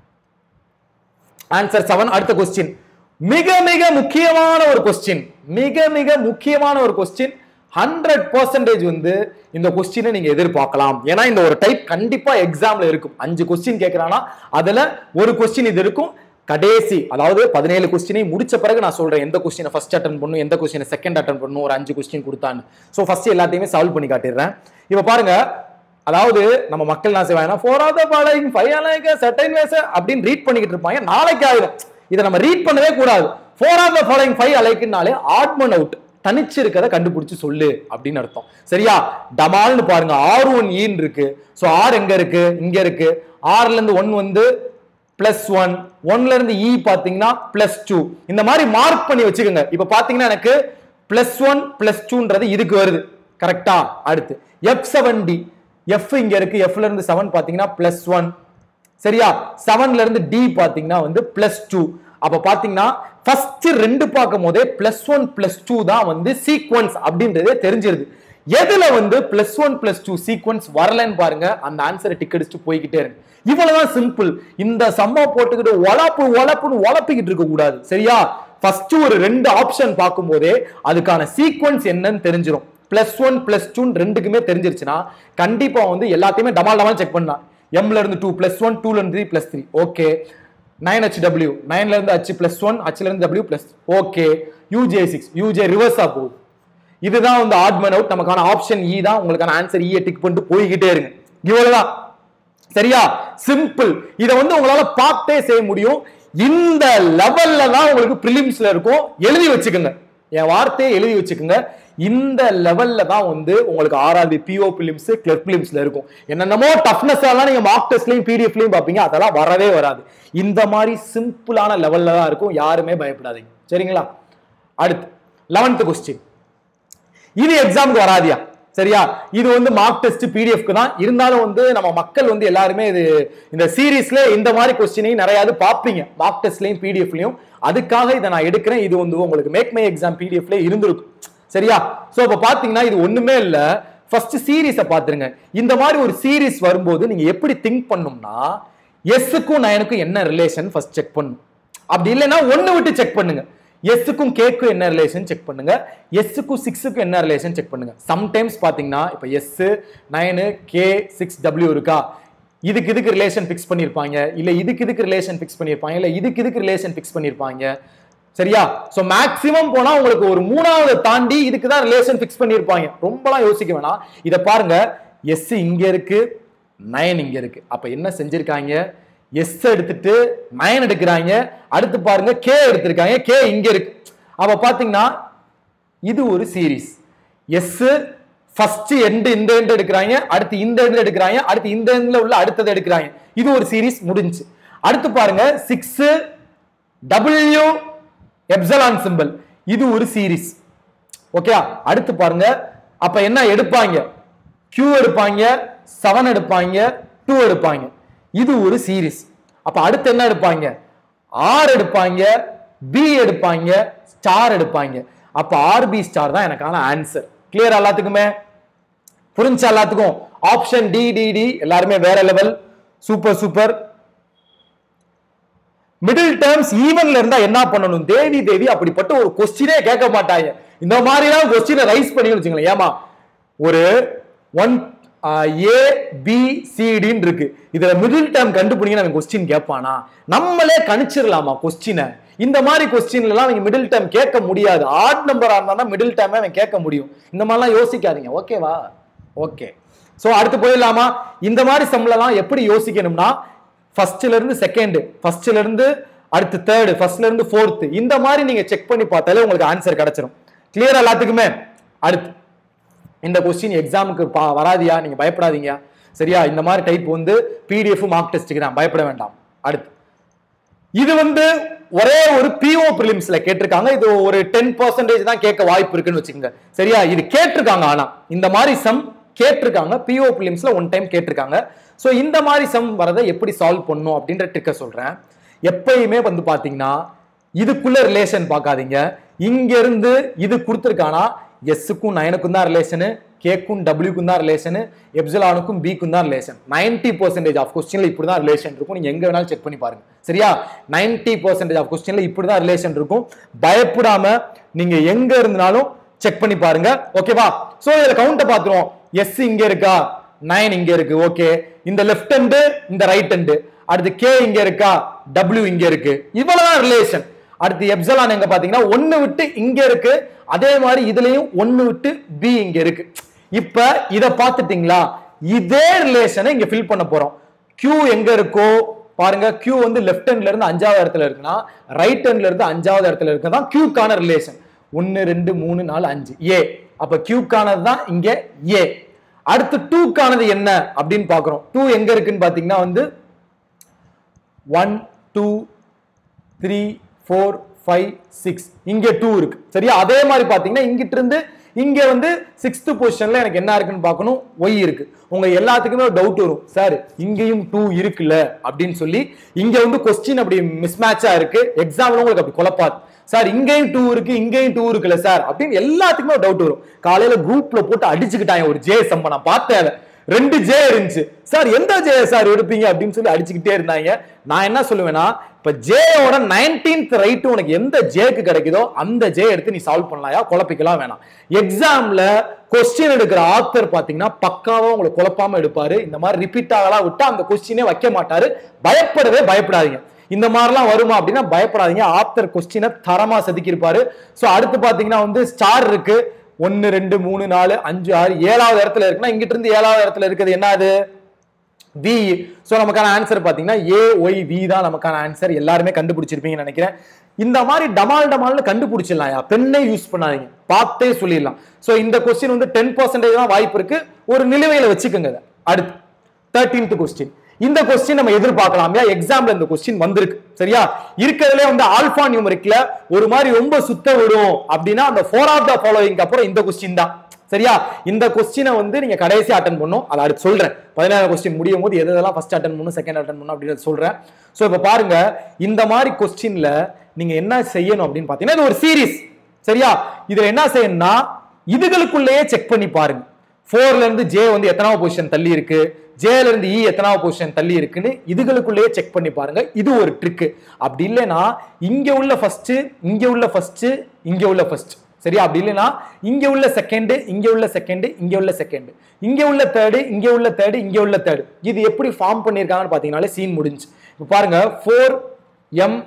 ஆன்சர் செவன் அடுத்த கொஸ்டின் மிக மிக முக்கியமான ஒரு கொஸ்டின் மிக மிக முக்கியமான ஒரு கொஸ்டின் ஹண்ட்ரட் பர்சன்டேஜ் வந்து இந்த கொஸ்டினை நீங்க எதிர்பார்க்கலாம் ஏன்னா இந்த ஒரு டைப் கண்டிப்பா எக்ஸாம்ல இருக்கும் அஞ்சு கொஸ்டின் கேட்கறானா அதுல ஒரு கொஸ்டின் இது இருக்கும் கடைசி அதாவது பதினேழு கொஸ்டினை முடிச்ச பிறகு நான் சொல்றேன் எந்த கொஸ்டினை ஃபர்ஸ்ட் அட்டன் பண்ணும் எந்த கொஸ்டினை செகண்ட் அட்டன் பண்ணும் ஒரு அஞ்சு கொஸ்டின் கொடுத்தான்னு ஸோ ஃபர்ஸ்ட் எல்லாத்தையுமே சால்வ் பண்ணி காட்டிடுறேன் இப்போ பாருங்க அதாவது நம்ம மக்கள் என்ன செய்வாங்கன்னா four of the following five alike certain வேச அப்படின்னு ரீட் பண்ணிக்கிட்டு இருப்பாங்க நாளைக்கு ஆயிடும் இதை நம்ம ரீட் பண்ணவே கூடாது four of the following five அலைக்குனாலே ஆட்மன் அவுட் தனிச்சு இருக்கதை கண்டுபிடிச்சு சொல்லு அப்படின்னு அர்த்தம் சரியா டமால்னு பாருங்க ஆர் ஒன் ஈன் இருக்கு ஸோ ஆர் எங்க இருக்கு இங்க இருக்கு ஆர்ல இருந்து ஒன் வந்து பிளஸ் ஒன் ஒன்ல இருந்து இ பாத்தீங்கன்னா பிளஸ் டூ இந்த மாதிரி மார்க் பண்ணி வச்சுக்கோங்க இப்ப பாத்தீங்கன்னா எனக்கு பிளஸ் ஒன் பிளஸ் டூன்றது இதுக்கு வருது கரெக்டா அடுத்து எஃப் செவன் டி எஃப் இங்க இருக்கு எஃப்ல இருந்து செவன் பாத்தீங்கன்னா பிளஸ் ஒன் சரியா செவன்ல இருந்து டி பாத்தீங்கன்னா வந்து பிளஸ் டூ அப்ப பாத்தீங்கன்னா ஃபர்ஸ்ட் ரெண்டு பார்க்கும் போதே பிளஸ் ஒன் பிளஸ் டூ தான் வந்து சீக்வன்ஸ் அப்படின்றதே தெரிஞ்சிருது எதுல வந்து plus one plus two sequence வரலன்னு பாருங்க அந்த ஆன்சரை டிக் அடிச்சுட்டு போய்கிட்டே இருக்கு இவ்வளவுதான் சிம்பிள் இந்த சம்மா போட்டுக்கிட்டு ஒலப்பு ஒலப்புன்னு ஒலப்பிக்கிட்டு இருக்க கூடாது சரியா ஃபர்ஸ்ட் ஒரு ரெண்டு ஆப்ஷன் பார்க்கும் போதே அதுக்கான சீக்வன்ஸ் என்னன்னு தெரிஞ்சிடும் பிளஸ் ஒன் பிளஸ் டூன்னு ரெண்டுக்குமே தெரிஞ்சிருச்சுன்னா கண்டிப்பா வந்து எல்லாத்தையுமே டமால் டமால் செக் பண்ணலாம் எம்ல இருந்து டூ பிளஸ் ஒன் டூல இருந்து three plus three okay nine H W நைன்ல இருந்து ஹச் பிளஸ் ஒன் ஹச்ல இருந்து W plus okay U J six U J ரிவர்ஸா போகுது இதுதான் வந்து ஆட்மன் அவுட் நமக்கான ஆப்ஷன் இ தான் உங்களுக்கான ஆன்சர் இ டிக் பண்ணிட்டு போய்கிட்டே இருங்க இவ்வளவுதான் சரியா சிம்பிள் இதை வந்து உங்களால பார்த்தே செய்ய முடியும் இந்த லெவல்ல தான் உங்களுக்கு ப்ரிலிம்ஸ்ல இருக்கும் எழுதி வச்சுக்கோங்க என் வார்த்தையை எழுதி வச்சுக்கோங்க இந்த லெவல்ல தான் வந்து உங்களுக்கு ஆர்ஆர்பி பிஓ பிலிம்ஸ் கிளர்க் பிலிம்ஸ்ல இருக்கும் என்னென்னமோ டஃப்னஸ் எல்லாம் நீங்க மார்க் டெஸ்ட்லயும் பிடிஎஃப்லயும் பார்ப்பீங்க அதெல்லாம் வரவே வராது இந்த மாதிரி சிம்பிளான லெவல்ல தான் இருக்கும் யாருமே பயப்படாதீங்க சரிங்களா அடுத்து லெவன்த் கொஸ்டின் இது எக்ஸாமுக்கு வராதியா சரியா இது வந்து மார்க் டெஸ்ட் பிடிஎஃப்க்கு தான் இருந்தாலும் வந்து நம்ம மக்கள் வந்து எல்லாருமே இது இந்த சீரீஸ்ல இந்த மாதிரி கொஸ்டினையும் நிறையாவது பார்ப்பீங்க மார்க் டெஸ்ட்லயும் பிடிஎஃப்லயும் அதுக்காக இதை நான் எடுக்கிறேன் இது வந்து உங்களுக்கு மேக் மை எக்ஸாம் பிடிஎஃப்ல இருந்திருக்கும் சரியா சோ இப்ப பாத்தீங்கன்னா இது ஒண்ணுமே இல்ல ஃபர்ஸ்ட் சீரீஸை பாத்துருங்க இந்த மாதிரி ஒரு சீரீஸ் வரும்போது நீங்க எப்படி திங்க் பண்ணும்னா எஸ்ஸுக்கும் நயனுக்கும் என்ன ரிலேஷன் ஃபர்ஸ்ட் செக் பண்ணும் அப்படி இல்லைன்னா ஒன்னு விட்டு செக் பண்ணுங்க எஸ்ஸுக்கும் கேக்கும் என்ன ரிலேஷன் செக் பண்ணுங்க எஸ்ஸுக்கும் சிக்ஸுக்கும் என்ன ரிலேஷன் செக் பண்ணுங்க சம்டைம்ஸ் பாத்தீங்கன்னா இப்போ S nine K six W இருக்கா இதுக்கு இதுக்கு ரிலேஷன் ஃபிக்ஸ் பண்ணியிருப்பாங்க இல்ல இதுக்கு இதுக்கு ரிலேஷன் ஃபிக்ஸ் பண்ணியிருப்பாங்க இல்ல இதுக்கு இதுக்கு ரிலேஷன் ஃபிக்ஸ் பண்ணியிருப்பாங்க சரியா சோ மேக்ஸிமம் போனா உங்களுக்கு ஒரு மூணாவது தாண்டி இதுக்கு தான் ரிலேஷன் ஃபிக்ஸ் பண்ணியிருப்பாங்க ரொம்பலாம் யோசிக்க வேணாம் இதை பாருங்க எஸ் இங்க இருக்கு நயன் இங்க இருக்கு அப்ப என்ன செஞ்சிருக்காங்க எஸ் எடுத்துட்டு நயன் எடுக்கிறாங்க அடுத்து பாருங்க கே எடுத்திருக்காங்க கே இங்க இருக்கு அப்ப பாத்தீங்கன்னா இது ஒரு சீரிஸ் எஸ் ஃபர்ஸ்ட் எண்டு இந்த எண்டு எடுக்கிறாங்க அடுத்து இந்த எண்டு எடுக்கிறாங்க அடுத்து இந்த எண்ட்ல உள்ள அடுத்தது எடுக்கிறாங்க இது ஒரு சீரிஸ் முடிஞ்சு அடுத்து பாருங்க சிக்ஸ் டபிள்யூ எப்சலான் சிம்பிள் இது ஒரு சீரிஸ் ஓகே அடுத்து பாருங்க அப்ப என்ன எடுப்பாங்க Q எடுப்பாங்க செவன் எடுப்பாங்க டூ எடுப்பாங்க இது ஒரு சீரிஸ் அப்ப அடுத்து என்ன எடுப்பாங்க ஆர் எடுப்பாங்க பி எடுப்பாங்க ஸ்டார் எடுப்பாங்க அப்ப ஆர் பி ஸ்டார் தான் எனக்கான ஆன்சர் கிளியர் எல்லாத்துக்குமே புரிஞ்சா எல்லாத்துக்கும் ஆப்ஷன் டி டி டி எல்லாருமே வேற level super super middle terms ஈவன்ல இருந்தா என்ன பண்ணணும் தேவி தேவி அப்படிப்பட்ட ஒரு கொஸ்டினே கேட்க மாட்டாங்க இந்த மாதிரிலாம் கொஸ்டினை ரைஸ் பண்ணி வச்சுங்களேன் ஏமா ஒரு ஒன் ஏ பி சிடின்னு இருக்கு இதுல மிடில் டேர்ம் கண்டுபிடிங்க அவன் கொஸ்டின் கேட்பானா நம்மளே கணிச்சிடலாமா கொஸ்டினை இந்த மாதிரி கொஸ்டின்ல எல்லாம் அவங்க மிடில் டேர்ம் கேட்க முடியாது ஆட் நம்பரா இருந்தா மிடில் டேர்மே அவன் கேட்க முடியும் இந்த மாதிரிலாம் யோசிக்காதீங்க ஓகேவா ஓகே சோ அடுத்து போயிடலாமா இந்த மாதிரி சம்லலாம் எப்படி யோசிக்கணும்னா ஃபர்ஸ்ட்ல இருந்து செகண்ட் ஃபர்ஸ்ட்ல இருந்து அடுத்து தேர்டு ஃபர்ஸ்ட்ல இருந்து ஃபோர்த் இந்த மாதிரி நீங்க செக் பண்ணி பார்த்தாலே உங்களுக்கு ஆன்சர் கிடைச்சிரும் கிளியர் எல்லாத்துக்குமே அடுத்து இந்த கொஸ்டின் எக்ஸாமுக்கு பா வராதியா நீங்க பயப்படாதீங்க சரியா இந்த மாதிரி டைப் வந்து பிடிஎஃப் மார்க் டெஸ்ட்டுக்கு தான் பயப்பட வேண்டாம் அடுத்து இது வந்து ஒரே ஒரு பிஓ பிலிம்ஸ்ல கேட்டிருக்காங்க இது ஒரு டென் பர்சன்டேஜ் தான் கேட்க வாய்ப்பு இருக்குன்னு வச்சுக்கோங்க சரியா இது கேட்டிருக்காங்க ஆனா இந்த மாதிரி சம் கேட்டிருக்காங்க பிஓ பிலிம்ஸ்ல ஒன் டைம் கேட்டிருக்காங்க ஸோ இந்த மாதிரி சம் வரதை எப்படி சால்வ் பண்ணும் அப்படின்ற ட்ரிக்கை சொல்றேன் எப்பயுமே வந்து பாத்தீங்கன்னா இதுக்குள்ள ரிலேஷன் பார்க்காதீங்க இங்க இருந்து இது கொடுத்துருக்கானா எஸ்ஸுக்கும் நயனுக்கும் தான் ரிலேஷனு கேக்கும் டபிள்யூக்கும் தான் ரிலேஷனு எப்சிலானுக்கும் பிக்கும் தான் ரிலேஷன் நைன்டி பர்சன்டேஜ் ஆஃப் கொஸ்டின்ல இப்படி தான் ரிலேஷன் இருக்கும் நீங்க எங்க வேணாலும் செக் பண்ணி பாருங்க சரியா நைன்டி பர்சன்டேஜ் ஆஃப் கொஸ்டின்ல இப்படி தான் ரிலேஷன் இருக்கும் பயப்படாம நீங்க எங்க இருந்தாலும் செக் பண்ணி பாருங்க ஓகேவா சோ இதுல கவுண்ட பாத்துருவோம் எஸ் இங்க இருக்கா நைன் இங்க இருக்கு ஓகே இந்த லெஃப்ட் ஹேண்டு இந்த ரைட் ஹேண்டு அடுத்து கே இங்க இருக்கா டபிள்யூ இங்க இருக்கு இவ்வளவுதான் ரிலேஷன் அடுத்து எப்சலான் எங்க பாத்தீங்கன்னா ஒன்னு விட்டு இங்க இருக்கு அதே மாதிரி இதுலயும் ஒன்னு விட்டு பி இங்க இருக்கு இப்ப இத பாத்துட்டீங்களா இதே ரிலேஷனை இங்க ஃபில் பண்ண போறோம் Q எங்க இருக்கோ பாருங்க Q வந்து லெஃப்ட் ஹேண்ட்ல இருந்து அஞ்சாவது இடத்துல இருக்குன்னா ரைட் ஹேண்ட்ல இருந்து அஞ்சாவது இடத்துல இருக்கு தான் Qக்கான ரிலேஷன் ஒன்னு ரெண்டு மூணு நாலு அஞ்சு ஏ அப்ப Qக்கானது தான் இங்க ஏ அடுத்து டூக்கானது என்ன அப்படின்னு பாக்குறோம் டூ எங்க இருக்குன்னு பாத்தீங்கன்னா வந்து one two three four five six இங்கே டூ இருக்கு சரியா அதே மாதிரி பார்த்தீங்கன்னா இங்கிட்டு இருந்து இங்க வந்து சிக்ஸ்த் பொசிஷன்ல எனக்கு என்ன இருக்குன்னு பார்க்கணும் ஒய் இருக்கு உங்க எல்லாத்துக்குமே ஒரு டவுட் வரும் சார் இங்கேயும் டூ இருக்குல்ல அப்படின்னு சொல்லி இங்க வந்து கொஸ்டின் அப்படி மிஸ்மேட்சா இருக்கு எக்ஸாம்ல உங்களுக்கு அப்படி குழப்பாது சார் இங்கேயும் டூ இருக்கு இங்கேயும் டூ இருக்குல்ல சார் அப்படின்னு எல்லாத்துக்குமே ஒரு டவுட் வரும் காலையில குரூப்ல போட்டு அடிச்சுக்கிட்டாங்க ஒரு ஜே சம்ப நான் பார்த்தேன் அதை. ரெண்டு ஜே இருந்துச்சு சார் எந்த ஜே சார் எடுப்பீங்க அப்படின்னு சொல்லி அடிச்சுக்கிட்டே இருந்தாங்க நான் என்ன சொல்லுவேன்னா இப்ப ஜேயோட நைன்டீன்த் ரைட் உனக்கு எந்த ஜேக்கு கிடைக்குதோ அந்த ஜே எடுத்து நீ சால்வ் பண்ணலாயா குழப்பிக்கலாம் வேணாம் எக்ஸாம்ல கொஸ்டின் எடுக்கிற ஆத்தர் பாத்தீங்கன்னா பக்காவா உங்களை குழப்பாம எடுப்பாரு இந்த மாதிரி ரிப்பீட் ஆகலாம் விட்டா அந்த கொஸ்டினே வைக்க மாட்டாரு பயப்படவே பயப்படாதீங்க இந்த மாதிரிலாம் வருமா அப்படின்னா பயப்படாதீங்க ஆத்தர் கொஸ்டினை தரமா செதுக்கியிருப்பாரு ஸோ அடுத்து பாத்தீங்கன்னா வந்து ஸ்டார் இருக்கு ஒன்னு ரெண்டு மூணு நாலு அஞ்சு ஆறு ஏழாவது இடத்துல இருக்குன்னா இங்கிட்டு இருந்து ஏழாவது இடத்துல இருக்கிறது என்னது வி ஸோ நமக்கான ஆன்சர் பார்த்தீங்கன்னா ஏ ஒய் வி தான் நமக்கான ஆன்சர் எல்லாருமே கண்டுபிடிச்சிருப்பீங்கன்னு நினைக்கிறேன் இந்த மாதிரி டமால் டமால்னு கண்டுபிடிச்சிடலாம் பெண்ணே யூஸ் பண்ணாதீங்க பார்த்தே சொல்லிடலாம் ஸோ இந்த கொஸ்டின் வந்து டென் பர்சன்டேஜ் தான் வாய்ப்பு இருக்கு ஒரு நிலுவையில வச்சுக்கோங்க இதை. அடுத்து தேர்ட்டீன்த் கொஸ்டின் இந்த கொஸ்டின் நம்ம எதிர்பார்க்கலாம் எக்ஸாம்ல இந்த கொஸ்டின் வந்திருக்கு சரியா இருக்கிறதுலே வந்து ஆல்பா நியூமரிக்ல ஒரு மாதிரி ரொம்ப சுத்த விடும் அப்படின்னா அந்த ஃபோர் ஆஃப் த ஃபாலோயிங் அப்புறம் இந்த கொஸ்டின் தான் சரியா இந்த கொஸ்டினை வந்து நீங்க கடைசி அட்டன் பண்ணும் அதை அடுத்து சொல்றேன் பதினாறு கொஸ்டின் முடியும் போது எது எதெல்லாம் ஃபர்ஸ்ட் அட்டன் பண்ணும் செகண்ட் அட்டன் பண்ணும் அப்படின்னு சொல்றேன் ஸோ இப்போ பாருங்க இந்த மாதிரி கொஸ்டின்ல நீங்க என்ன செய்யணும் அப்படின்னு பாத்தீங்கன்னா இது ஒரு சீரிஸ் சரியா இதுல என்ன செய்யணும்னா இதுகளுக்குள்ளேயே செக் பண்ணி பாருங்க ஃபோர்ல இருந்து ஜே வந்து எத்தனாவது பொசிஷன் தள்ளி இருக்கு ஜேல இருந்து இ எத்தனாவது பொசிஷன் தள்ளி இருக்குன்னு இதுகளுக்குள்ளேயே செக் பண்ணி பாருங்க இது ஒரு ட்ரிக்கு அப்படி இல்லைன்னா இங்க உள்ள ஃபர்ஸ்ட் இங்க உள்ள ஃபர்ஸ்ட் இங்க உள்ள ஃபர்ஸ்ட் சரியா அப்படி இல்லைன்னா இங்க உள்ள செகண்ட் இங்க உள்ள செகண்ட் இங்க உள்ள செகண்ட் இங்க உள்ள தேர்டு இங்க உள்ள தேர்டு இங்க உள்ள தேர்டு இது எப்படி ஃபார்ம் பண்ணியிருக்காங்கன்னு பாத்தீங்கன்னாலே சீன் முடிஞ்சு இப்போ பாருங்க ஃபோர் எம்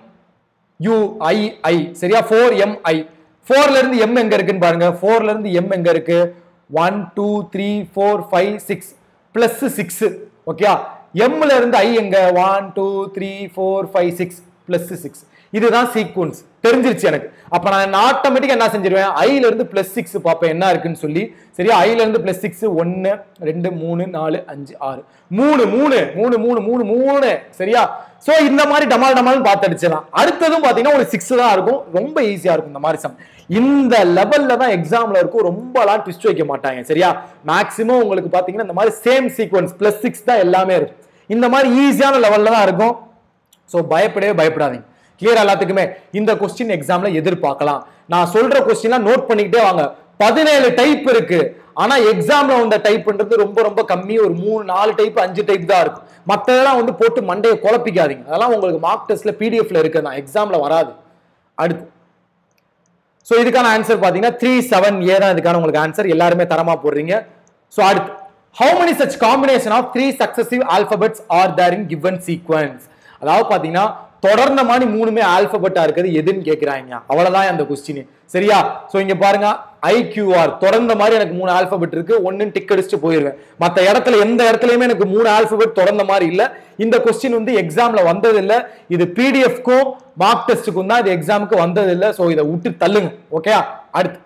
யுஐஐ சரியா ஃபோர் எம் ஐ ஃபோர்ல இருந்து எம் எங்க இருக்குன்னு பாருங்க ஃபோர்ல இருந்து எம் எங்க இருக்கு one two three four five six plus six okay எம்ல இருந்து ஐ எங்க one two three four five six plus six இதுதான் சீக்வன்ஸ் தெரிஞ்சிருச்சு எனக்கு அப்ப நான் ஆட்டோமேட்டிக்கா என்ன செஞ்சிருவேன் ஐல இருந்து பிளஸ் சிக்ஸ் பார்ப்பேன் என்ன இருக்குன்னு சொல்லி சரியா ஐல இருந்து பிளஸ் சிக்ஸ் ஒன்னு ரெண்டு மூணு நாலு அஞ்சு ஆறு மூணு மூணு மூணு மூணு மூணு மூணு சரியா சோ இந்த மாதிரி டமால் டமால்னு பார்த்து அடிச்சிடலாம் அடுத்ததும் பாத்தீங்கன்னா ஒரு சிக்ஸ் தான் இருக்கும் ரொம்ப ஈஸியா இருக்கும் இந்த மாதிரி சம் இந்த லெவல்ல தான் எக்ஸாம்ல இருக்கும் ரொம்பலாம் ட்விஸ்ட் வைக்க மாட்டாங்க சரியா மேக்ஸிமம் உங்களுக்கு பாத்தீங்கன்னா இந்த மாதிரி சேம் சீக்வன்ஸ் பிளஸ் சிக்ஸ் தான் எல்லாமே இருக்கும் இந்த மாதிரி ஈஸியான லெவல்ல தான் இருக்கும் ஸோ பயப்படவே பயப்படாதீங்க கிளியர் எல்லாத்துக்குமே இந்த கொஸ்டின் எக்ஸாம்ல எதிர்பார்க்கலாம் நான் சொல்ற கொஸ்டின்லாம் நோட் பண்ணிக்கிட்டே வாங்க பதினேழு டைப் இருக்கு ஆனா எக்ஸாம்ல வந்த டைப்ன்றது ரொம்ப ரொம்ப கம்மி ஒரு மூணு நாலு டைப் அஞ்சு டைப் தான் இருக்கும் மத்ததெல்லாம் வந்து போட்டு மண்டையை குழப்பிக்காதீங்க அதெல்லாம் உங்களுக்கு மார்க் டெஸ்ட்ல பிடிஎஃப்ல இருக்கு தான் எக்ஸாம்ல வராது அடுத்து ஸோ இதுக்கான ஆன்சர் பார்த்தீங்கன்னா த்ரீ செவன் ஏ தான் இதுக்கான உங்களுக்கு ஆன்சர் எல்லாருமே தரமா போடுறீங்க ஸோ அடுத்து how many such combination of three successive alphabets are there in given sequence அதாவது பார்த்தீங்கன்னா தொடர்ந்த மாதிரி மூணுமே ஆல்பபெட்டா இருக்குது எதுன்னு கேட்குறாங்க அவ்வளவுதான் அந்த கொஸ்டின் சரியா ஸோ இங்க பாருங்க ஐக்யூஆர் தொடர்ந்த மாதிரி எனக்கு மூணு ஆல்பபெட் இருக்கு ஒன்னு டிக் அடிச்சுட்டு போயிருவேன் மற்ற இடத்துல எந்த இடத்துலயுமே எனக்கு மூணு ஆல்பபெட் தொடர்ந்த மாதிரி இல்ல இந்த கொஸ்டின் வந்து எக்ஸாம்ல வந்தது இல்ல இது பிடிஎஃப்க்கும் மார்க் டெஸ்ட்டுக்கும் தான் இது எக்ஸாமுக்கு வந்தது இல்ல ஸோ இதை விட்டு தள்ளுங்க ஓகே அடுத்து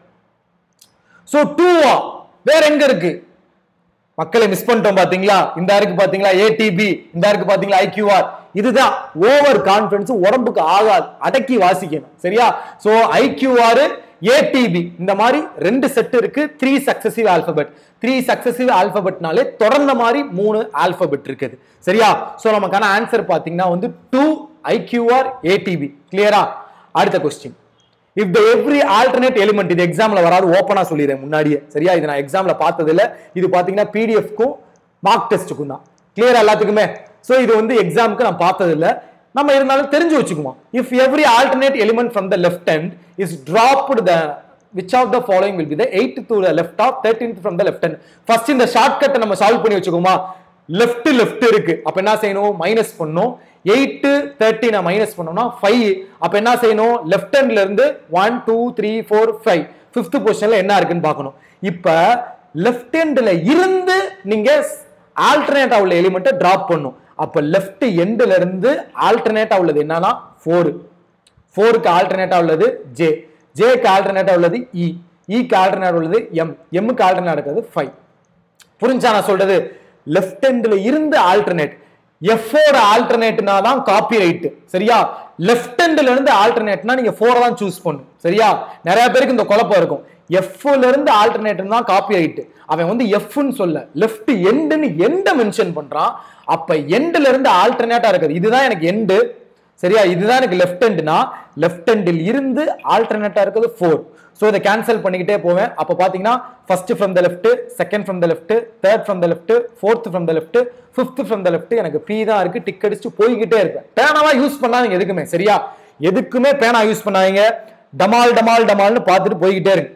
ஸோ டூவா வேற எங்க இருக்கு மக்களை மிஸ் பண்ணிட்டோம் பாத்தீங்களா இந்த இருக்கு பாத்தீங்களா ஏடிபி இந்த இருக்கு பாத்தீங்களா ஐக்யூஆர் இதுதான் ஓவர் கான்பிடன்ஸ் உடம்புக்கு ஆகாது அடக்கி வாசிக்கணும் சரியா சோ ஐக்யூஆர் ஏடிபி இந்த மாதிரி ரெண்டு செட் இருக்கு three successive alphabet three successive ஆல்பபெட்னாலே தொடர்ந்த மாதிரி மூணு ஆல்பபெட் இருக்குது சரியா சோ நமக்கான ஆன்சர் பாத்தீங்கன்னா வந்து டூ ஐக்யூஆர் ஏடிபி கிளியரா அடுத்த question if the every alternate element இது எக்ஸாம்ல வராது ஓப்பனா சொல்லிடுறேன் முன்னாடியே சரியா இது நான் எக்ஸாம்ல பார்த்தது இல்ல இது பாத்தீங்கன்னா பிடிஎஃப்க்கும் மார்க் டெஸ்ட்டுக்கும் தான் கிளியர் எல்லாத்துக்குமே சோ இது வந்து எக்ஸாமுக்கு நான் பார்த்தது இல்ல நம்ம இருந்தாலும் தெரிஞ்சு வச்சுக்குவோம் if every alternate element from the left hand is dropped the which of the following will be the eight to the left of thirteenth from the left hand first இந்த ஷார்ட் கட்டை நம்ம சால்வ் பண்ணி வச்சுக்கோமா left left இருக்கு அப்ப என்ன செய்யணும் minus பண்ணும் eight thirty நான் மைனஸ் பண்ணோம்னா ஃபைவ் அப்ப என்ன செய்யணும் லெஃப்ட் ஹேண்ட்ல இருந்து one two three four five fifth பொசிஷன்ல என்ன இருக்குன்னு பார்க்கணும் இப்ப லெஃப்ட் ஹேண்ட்ல இருந்து நீங்க ஆல்டர்னேட்டா உள்ள எலிமெண்ட்டை டிராப் பண்ணும் அப்ப லெஃப்ட் எண்ட்ல இருந்து ஆல்டர்னேட்டா உள்ளது என்னன்னா ஃபோர் ஃபோருக்கு ஆல்டர்னேட்டா உள்ளது ஜே ஜேக்கு ஆல்டர்னேட்டா உள்ளது இ இக்கு ஆல்டர்னேட் உள்ளது எம் எம்முக்கு ஆல்டர்னேட் இருக்கிறது ஃபைவ் புரிஞ்சா நான் சொல்றது லெஃப்ட் ஹேண்ட்ல இருந்து ஆல்டர்னேட் எஃபோட ஆல்டர்னேட்னா தான் காப்பி ரைட் சரியா லெஃப்ட் ஹேண்ட்ல இருந்து ஆல்டர்னேட்னா நீங்க ஃபோரை தான் சூஸ் பண்ணும் சரியா நிறைய பேருக்கு இந்த குழப்பம் இருக்கும் எஃப்ல இருந்து ஆல்டர்னேட் தான் காப்பி ரைட் அவன் வந்து எஃப்னு சொல்ல லெஃப்ட் எண்டுன்னு எண்ட மென்ஷன் பண்றான் அப்ப எண்ட்ல இருந்து ஆல்டர்னேட்டா இருக்குது இதுதான் எனக்கு எண்டு சரியா இதுதான் எனக்கு லெஃப்ட் ஹேண்ட்னா லெஃப்ட் ஹேண்டில் இருந்து ஆல்டர்னேட்டா இருக்குது ஃபோர் ஸோ இதை கேன்சல் பண்ணிக்கிட்டே போவேன் அப்போ பார்த்தீங்கன்னா first from the left second from the left third from the left fourth from the left fifth from the left எனக்கு பி தான் இருக்கு டிக் அடிச்சுட்டு போய்கிட்டே இருப்பேன் பேனாவா யூஸ் பண்ணாதீங்க எதுக்குமே சரியா எதுக்குமே பேனா யூஸ் பண்ணாதீங்க டமால் டமால் டமால்னு பார்த்துட்டு போய்கிட்டே இருக்கு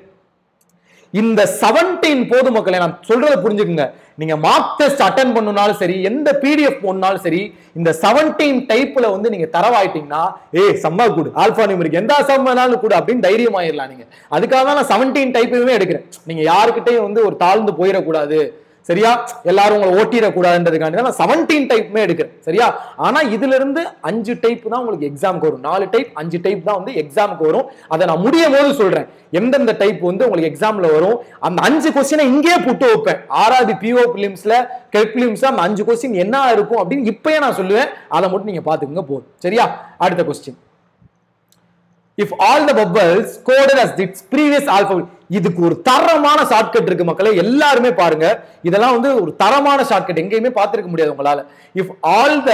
இந்த செவன்டீன் போது மக்களை நான் சொல்றதை புரிஞ்சுக்குங்க நீங்க மார்க் டெஸ்ட் அட்டன் பண்ணனாலும் சரி எந்த பிடிஎஃப் போனாலும் சரி இந்த செவன்டீன் டைப்ல வந்து நீங்க தரவாயிட்டீங்கன்னா ஏய் சம்மா கூடு ஆல்பா நியூமரிக் எந்த சம்மானாலும் கூட அப்படின்னு தைரியம் ஆயிடலாம் நீங்க அதுக்காக தான் நான் செவன்டீன் டைப்புமே எடுக்கிறேன் நீங்க யாருக்கிட்டையும் வந்து ஒரு தாழ்ந்து போயிடக்கூடாது சரியா எல்லாரும் உங்களை ஓட்டிடக்கூடாதுன்றதுக்காண்டி தான் நான் செவன்டீன் டைப்புமே எடுக்கிறேன் சரியா ஆனா இதுல இருந்து அஞ்சு டைப் தான் உங்களுக்கு எக்ஸாமுக்கு வரும் நாலு டைப் அஞ்சு டைப் தான் வந்து எக்ஸாமுக்கு வரும் அதை நான் முடியும் போது சொல்றேன் எந்தெந்த டைப் வந்து உங்களுக்கு எக்ஸாம்ல வரும் அந்த அஞ்சு கொஸ்டினை இங்கேயே புட்டு வைப்பேன் ஆறாவது பிஓ பிலிம்ஸ்ல கெட் பிலிம்ஸ்ல அந்த அஞ்சு கொஸ்டின் என்ன இருக்கும் அப்படின்னு இப்பயே நான் சொல்லுவேன் அதை மட்டும் நீங்க பாத்துக்கோங்க போதும் சரியா அடுத்த question if all the bubbles coded as its previous alphabet இதுக்கு ஒரு தரமான ஷார்ட்கட் இருக்கு மக்களே எல்லாருமே பாருங்க இதெல்லாம் வந்து ஒரு தரமான ஷார்ட்கட் எங்கேயுமே பார்த்திருக்க முடியாது உங்களால if all the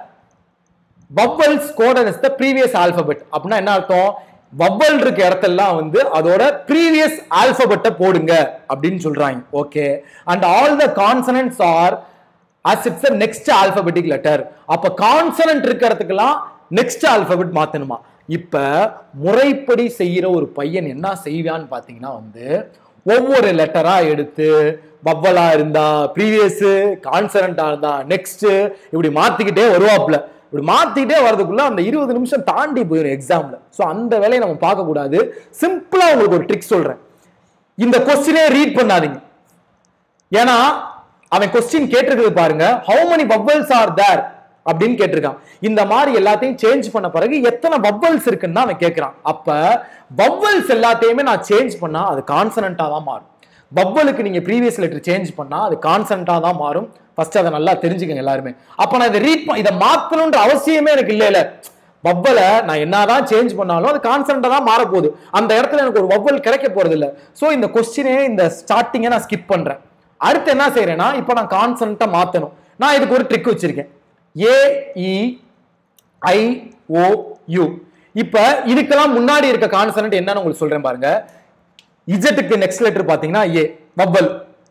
bubbles coded as the previous alphabet அப்படின்னா என்ன அர்த்தம் பப்பல் இருக்க இடத்தெல்லாம் வந்து அதோட ப்ரீவியஸ் ஆல்பபெட்டை போடுங்க அப்படின்னு சொல்றாங்க okay and all the consonants are as its next alphabetic letter அப்ப கான்சனன்ட் இருக்கிறதுக்கெல்லாம் நெக்ஸ்ட் ஆல்பபெட் மாத்தணுமா இப்ப முறைப்படி செய்யற ஒரு பையன் என்ன செய்வான்னு பாத்தீங்கன்னா வந்து ஒவ்வொரு லெட்டரா எடுத்து பப்பலா இருந்தா ப்ரீவியஸ் கான்சனண்டா இருந்தா நெக்ஸ்ட் இப்படி மாத்திக்கிட்டே வருவாப்ல இப்படி மாத்திட்டே வரதுக்குள்ள அந்த இருபது நிமிஷம் தாண்டி போயிடும் எக்ஸாம்ல ஸோ அந்த வேலையை நம்ம பார்க்க கூடாது சிம்பிளா உங்களுக்கு ஒரு ட்ரிக் சொல்றேன் இந்த கொஸ்டினே ரீட் பண்ணாதீங்க ஏன்னா அவன் கொஸ்டின் கேட்டிருக்கிறது பாருங்க how many bubbles are there அப்படின்னு கேட்டிருக்கான் இந்த மாதிரி எல்லாத்தையும் சேஞ்ச் பண்ண பிறகு எத்தனை பப்பல்ஸ் இருக்குன்னு தான் அவன் கேட்கிறான் அப்ப பப்பல்ஸ் எல்லாத்தையுமே நான் சேஞ்ச் பண்ணா அது கான்சனண்டா தான் மாறும் பப்பலுக்கு நீங்க ப்ரீவியஸ் லெட்டர் சேஞ்ச் பண்ணா அது கான்சனண்டா தான் மாறும் ஃபர்ஸ்ட் அதை நல்லா தெரிஞ்சுக்கங்க எல்லாருமே அப்ப நான் இதை ரீட் இதை மாத்தணும்ன்ற அவசியமே எனக்கு இல்ல இல்ல வவ்வலை நான் என்னதான் சேஞ்ச் பண்ணாலும் அது கான்சனண்டா தான் மாற போகுது அந்த இடத்துல எனக்கு ஒரு வவ்வல் கிடைக்க போறது இல்ல சோ இந்த கொஸ்டினே இந்த ஸ்டார்டிங்கை நான் ஸ்கிப் பண்றேன் அடுத்து என்ன செய்யறேன்னா இப்போ நான் கான்சனண்டா மாத்தணும் நான் இதுக்கு ஒரு ட்ரிக் வச்சிருக்கேன் ஏ இ ஐ ஓ யூ இப்ப இதுக்கெல்லாம் முன்னாடி இருக்க கான்சனன்ட் என்னன்னு உங்களுக்கு சொல்றேன் பாருங்க இஜெட்டுக்கு நெக்ஸ்ட் லெட்டர் பாத்தீங்கன்னா ஏ வவ்வல்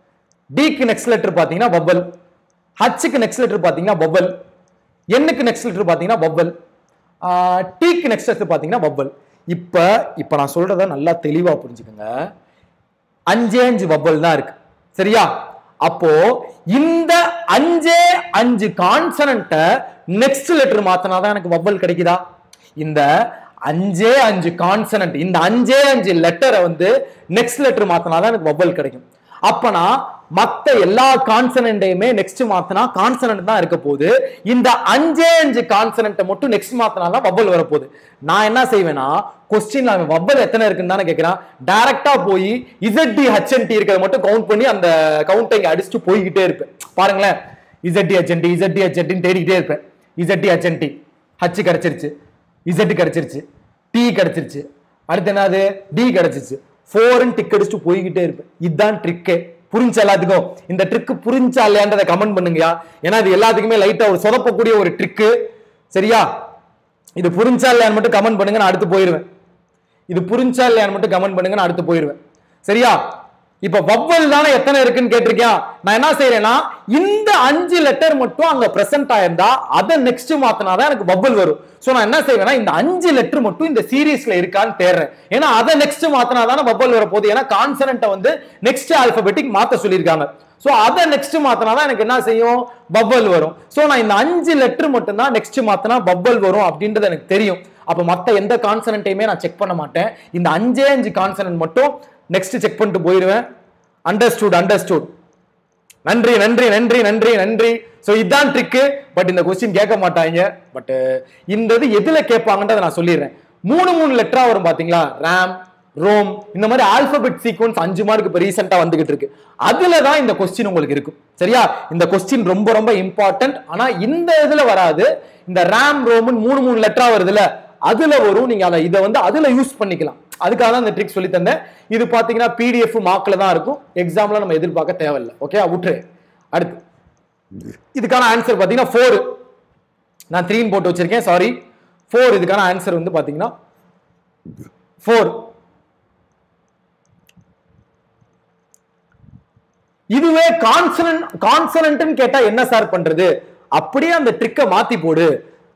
டிக்கு நெக்ஸ்ட் லெட்டர் பாத்தீங்கன்னா வவ்வல் ஹச்சுக்கு நெக்ஸ்ட் லெட்டர் பாத்தீங்கன்னா வவ்வல் எண்ணுக்கு நெக்ஸ்ட் லெட்டர் பாத்தீங்கன்னா வவ்வல் டீக்கு நெக்ஸ்ட் லெட்டர் பாத்தீங்கன்னா வவ்வல் இப்ப இப்ப நான் சொல்றத நல்லா தெளிவா புரிஞ்சுக்கோங்க அஞ்சே அஞ்சு வவ்வல் தான் இருக்கு சரியா அப்போ இந்த அஞ்சே அஞ்சு கான்சனண்ட நெக்ஸ்ட் லெட்டர் மாத்தினாதான் எனக்கு வவ்வல் கிடைக்குதா இந்த அஞ்சே அஞ்சு கான்சனன்ட் இந்த அஞ்சே அஞ்சு லெட்டரை வந்து நெக்ஸ்ட் லெட்டர் மாத்தினாதான் எனக்கு வவ்வல் கிடைக்கும் அப்பனா மத்த எல்லா கான்சனண்டையுமே நெக்ஸ்ட் மாத்தினா கான்சனன்ட் தான் இருக்க போகுது இந்த அஞ்சே அஞ்சு கான்சனண்ட்டை மட்டும் நெக்ஸ்ட் மாத்தினா தான் வவ்வல் வரப்போகுது நான் என்ன செய்வேன்னா கொஸ்டின்ல அவன் வவ்வல் எத்தனை இருக்குன்னு தானே கேட்கிறான் டைரக்டா போய் இசட்டி ஹச்என்டி இருக்கிறத மட்டும் கவுண்ட் பண்ணி அந்த கவுண்டை இங்க அடிச்சுட்டு போய்கிட்டே இருப்பேன் பாருங்களேன் இசட்டி ஹச்என்டி இசட்டி ஹச்என்டின்னு தேடிக்கிட்டே இருப்பேன் இசட்டி ஹச்என்டி ஹச் கிடைச்சிருச்சு இசட் கிடைச்சிருச்சு டி கிடைச்சிருச்சு அடுத்து என்னது டி கிடைச்சிருச்சு ஃபோர்னு டிக் அடிச்சுட்டு போய்கிட்டே இருப்பேன் இதுதான் ட்ரிக்கே புரிஞ்ச எல்லாத்துக்கும் இந்த ட்ரிக் புரிஞ்சா இல்லையான்றதை கமெண்ட் பண்ணுங்கயா ஏன்னா இது எல்லாத்துக்குமே லைட்டா ஒரு சொதப்பக்கூடிய ஒரு ட்ரிக்கு சரியா இது புரிஞ்சா இல்லையான்னு மட்டும் கமெண்ட் பண்ணுங்க நான் அடுத்து போயிருவேன் இது புரிஞ்சா இல்லையான்னு மட்டும் கமெண்ட் பண்ணுங்க நான் அடுத்து போயிருவேன் சரியா இப்ப வவ்வல் தானே எத்தனை இருக்குன்னு கேட்டிருக்கேன் நான் என்ன செய்யறேன்னா இந்த அஞ்சு லெட்டர் மட்டும் அங்க பிரசன்ட் ஆயிருந்தா அதை நெக்ஸ்ட் மாத்தினாதான் எனக்கு வவ்வல் வரும் சோ நான் என்ன செய்வேன்னா இந்த அஞ்சு லெட்டர் மட்டும் இந்த சீரீஸ்ல இருக்கான்னு தேடுறேன் ஏன்னா அதை நெக்ஸ்ட் மாத்தினாதானே வவ்வல் வர போகுது ஏன்னா கான்சனண்ட்டை வந்து நெக்ஸ்ட் ஆல்பபெட்டிக் மாத்த சொல்லியிருக்காங்க சோ அதை நெக்ஸ்ட் மாத்தினாதான் எனக்கு என்ன செய்யும் பப்பல் வரும் சோ நான் இந்த அஞ்சு லெட்டர் மட்டும் தான் நெக்ஸ்ட் மாத்தினா பப்பல் வரும் அப்படின்றது எனக்கு தெரியும் அப்ப மத்த எந்த கான்சனண்ட்டையுமே நான் செக் பண்ண மாட்டேன் இந்த அஞ்சே அஞ்சு கான்சனன்ட் மட்டும் நெக்ஸ்ட் செக் பண்ணிட்டு போயிடுவேன் அண்டர்ஸ்டூட் அண்டர்ஸ்டூட் நன்றி நன்றி நன்றி நன்றி நன்றி சோ இதான் ட்ரிக்கு பட் இந்த கொஸ்டின் கேட்க மாட்டாங்க பட் இந்த இது எதுல கேட்பாங்கன்றத நான் சொல்லிடுறேன் மூணு மூணு லெட்டரா வரும் பாத்தீங்களா ரேம் ரோம் இந்த மாதிரி ஆல்பபெட் சீக்வன்ஸ் அஞ்சு மார்க் இப்ப ரீசெண்டா வந்துகிட்டு இருக்கு அதுல தான் இந்த கொஸ்டின் உங்களுக்கு இருக்கும் சரியா இந்த கொஸ்டின் ரொம்ப ரொம்ப இம்பார்ட்டன்ட் ஆனா இந்த இதுல வராது இந்த ரேம் ரோம்னு மூணு மூணு லெட்டரா வருதுல அதுல வரும் நீங்க அதை இதை வந்து அதுல யூஸ் பண்ணிக்கலாம் அதுக்காக தான் இந்த ட்ரிக் சொல்லி தந்தேன் இது பாத்தீங்கன்னா பிடிஎஃப் மார்க்ல தான் இருக்கும் எக்ஸாம்ல நம்ம எதிர்பார்க்க தேவையில்லை ஓகே விட்டுரு அடுத்து இதுக்கான ஆன்சர் பாத்தீங்கன்னா ஃபோர் நான் த்ரீன்னு போட்டு வச்சிருக்கேன் சாரி ஃபோர் இதுக்கான ஆன்சர் வந்து பாத்தீங்கன்னா ஃபோர் இதுவே கான்சனன்ட் கான்சனன்ட்னு கேட்டா என்ன சார் பண்றது அப்படியே அந்த ட்ரிக்கை மாத்தி போடு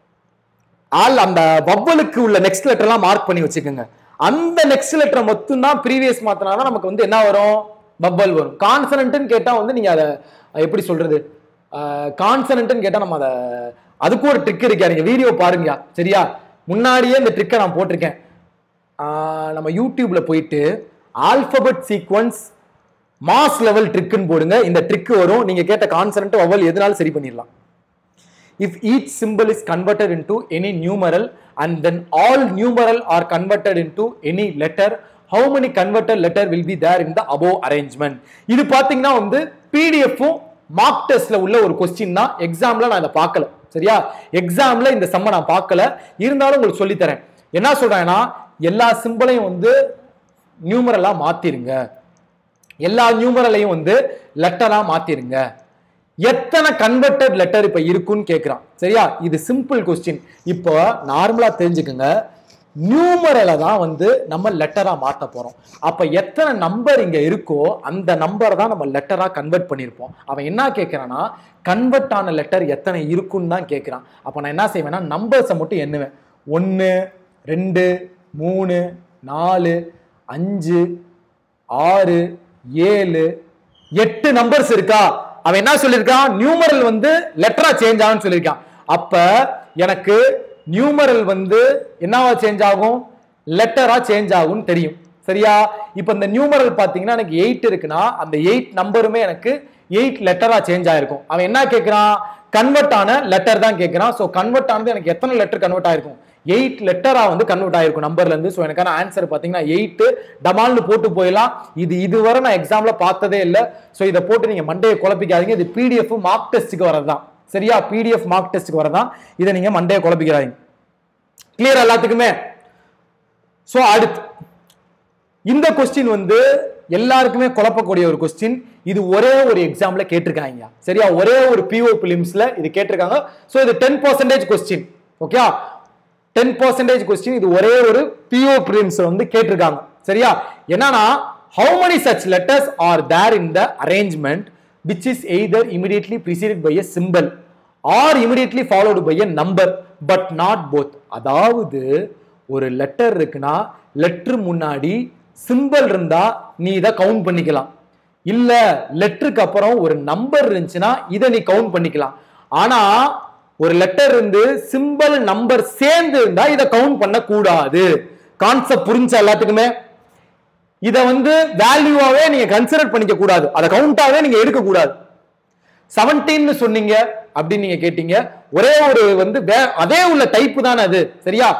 ஆல் அந்த வவ்வலுக்கு உள்ள நெக்ஸ்ட் லெட்டர்லாம் மார்க் பண்ணி வச்சுக்கோங்க அந்த நெக்ஸ்ட் லெட்டரை மட்டும் தான் ப்ரீவியஸ் மாத்தினாதான் நமக்கு வந்து என்ன வரும் பப்பல் வரும் கான்சனன்ட்னு கேட்டா வந்து நீங்க அதை எப்படி சொல்றது கான்சனன்ட்னு கேட்டா நம்ம அதை அதுக்கு ஒரு ட்ரிக் இருக்கா நீங்க வீடியோ பாருங்க சரியா முன்னாடியே இந்த ட்ரிக்கை நான் போட்டிருக்கேன் ஆஹ் நம்ம யூடியூப்ல போயிட்டு ஆல்பபெட் சீக்வன்ஸ் மாஸ் லெவல் ட்ரிக்குன்னு போடுங்க இந்த ட்ரிக் வரும் நீங்க கேட்ட கான்சனன்ட் வவல் எதுனாலும் சரி பண்ணிடலாம் if each symbol is converted into any numeral and then all numeral are converted into any letter how many converted letter will be there in the above arrangement இது பாத்தீங்கன்னா வந்து பிடிஎஃப்பும் mark டெஸ்ட்ல உள்ள ஒரு question தான் எக்ஸாம்ல நான் இதை பார்க்கல சரியா எக்ஸாம்ல இந்த செம்ம நான் பார்க்கல இருந்தாலும் உங்களுக்கு சொல்லித் தரேன் என்ன சொல்றேன்னா எல்லா சிம்பிளையும் வந்து நியூமரலா மாத்திருங்க எல்லா நியூமரலையும் வந்து லெட்டரா மாத்திருங்க எத்தனை கன்வெர்டட் லெட்டர் இப்ப இருக்குன்னு கேக்குறான் சரியா இது சிம்பிள் கொஸ்டின் இப்போ நார்மலா தெரிஞ்சுக்கங்க நியூமரலை தான் வந்து நம்ம லெட்டரா மாத்த போறோம் அப்ப எத்தனை நம்பர் இங்க இருக்கோ அந்த நம்பரை தான் நம்ம லெட்டரா கன்வெர்ட் பண்ணியிருப்போம் அவன் என்ன கேட்கறான்னா கன்வெர்ட் ஆன லெட்டர் எத்தனை இருக்குன்னு தான் கேட்கறான் அப்ப நான் என்ன செய்வேன்னா நம்பர்ஸை மட்டும் எண்ணுவேன் ஒன்று ரெண்டு மூணு நாலு அஞ்சு ஆறு ஏழு எட்டு நம்பர்ஸ் இருக்கா அவன் என்ன சொல்லியிருக்கான் நியூமரல் வந்து லெட்டரா சேஞ்ச் ஆகும்னு சொல்லியிருக்கான் அப்ப எனக்கு நியூமரல் வந்து என்னவா சேஞ்ச் ஆகும் லெட்டரா சேஞ்ச் ஆகும்னு தெரியும் சரியா இப்போ இந்த நியூமரல் பாத்தீங்கன்னா எனக்கு எயிட் இருக்குன்னா அந்த எயிட் நம்பருமே எனக்கு எயிட் லெட்டரா சேஞ்ச் ஆயிருக்கும் அவன் என்ன கேட்கிறான் கன்வெர்ட் ஆன லெட்டர் தான் கேட்கிறான் ஸோ கன்வெர்ட் ஆனது எனக்கு எத்தனை லெட்டர் கன்வெர்ட் ஆயிருக்கும் எயிட் லெட்டரா வந்து கன்வெர்ட் ஆயிருக்கும் நம்பர்ல இருந்து ஸோ எனக்கான ஆன்சர் பாத்தீங்கன்னா எயிட் டமால்னு போட்டு போயிடலாம் இது இதுவரை நான் எக்ஸாம்ல பார்த்ததே இல்லை ஸோ இதை போட்டு நீங்க மண்டையை குழப்பிக்காதீங்க இது பிடிஎஃப் மார்க் டெஸ்ட்டுக்கு வரதுதான் சரியா பிடிஎஃப் மார்க் டெஸ்ட்டுக்கு வரதான் இதை நீங்க மண்டையை குழப்பிக்கிறாதீங்க கிளியர் எல்லாத்துக்குமே ஸோ அடுத்து இந்த கொஸ்டின் வந்து எல்லாருக்குமே குழப்பக்கூடிய ஒரு கொஸ்டின் இது ஒரே ஒரு எக்ஸாம்ல கேட்டிருக்காங்க சரியா ஒரே ஒரு பிஓ பிலிம்ஸ்ல இது கேட்டிருக்காங்க ஸோ இது ten percentage question okay ten percentage question இது ஒரே ஒரு பிஓ பிலிம்ஸ் வந்து கேட்டிருக்காங்க சரியா என்னன்னா how many such letters are there in the arrangement which is either immediately preceded by a symbol or immediately followed by a number but not both அதாவது ஒரு letter இருக்குன்னா லெட்டர் முன்னாடி சிம்பிள் இருந்தா நீ இதை கவுண்ட் பண்ணிக்கலாம் இல்ல லெட்டருக்கு அப்புறம் ஒரு நம்பர் இருந்துச்சுன்னா இதை நீ கவுண்ட் பண்ணிக்கலாம் ஆனா ஒரு லெட்டர் இருந்து சிம்பிள் நம்பர் சேர்ந்து இருந்தா இதை கவுண்ட் பண்ண கூடாது கான்செப்ட் புரிஞ்ச எல்லாத்துக்குமே இத வந்து வேல்யூவாவே நீங்க கன்சிடர் பண்ணிக்க கூடாது அதை கவுண்டாவே நீங்க எடுக்க கூடாது செவன்டீன் சொன்னீங்க அப்படின்னு நீங்க கேட்டீங்க ஒரே ஒரு வந்து வே- அதே உள்ள டைப் தானே அது சரியா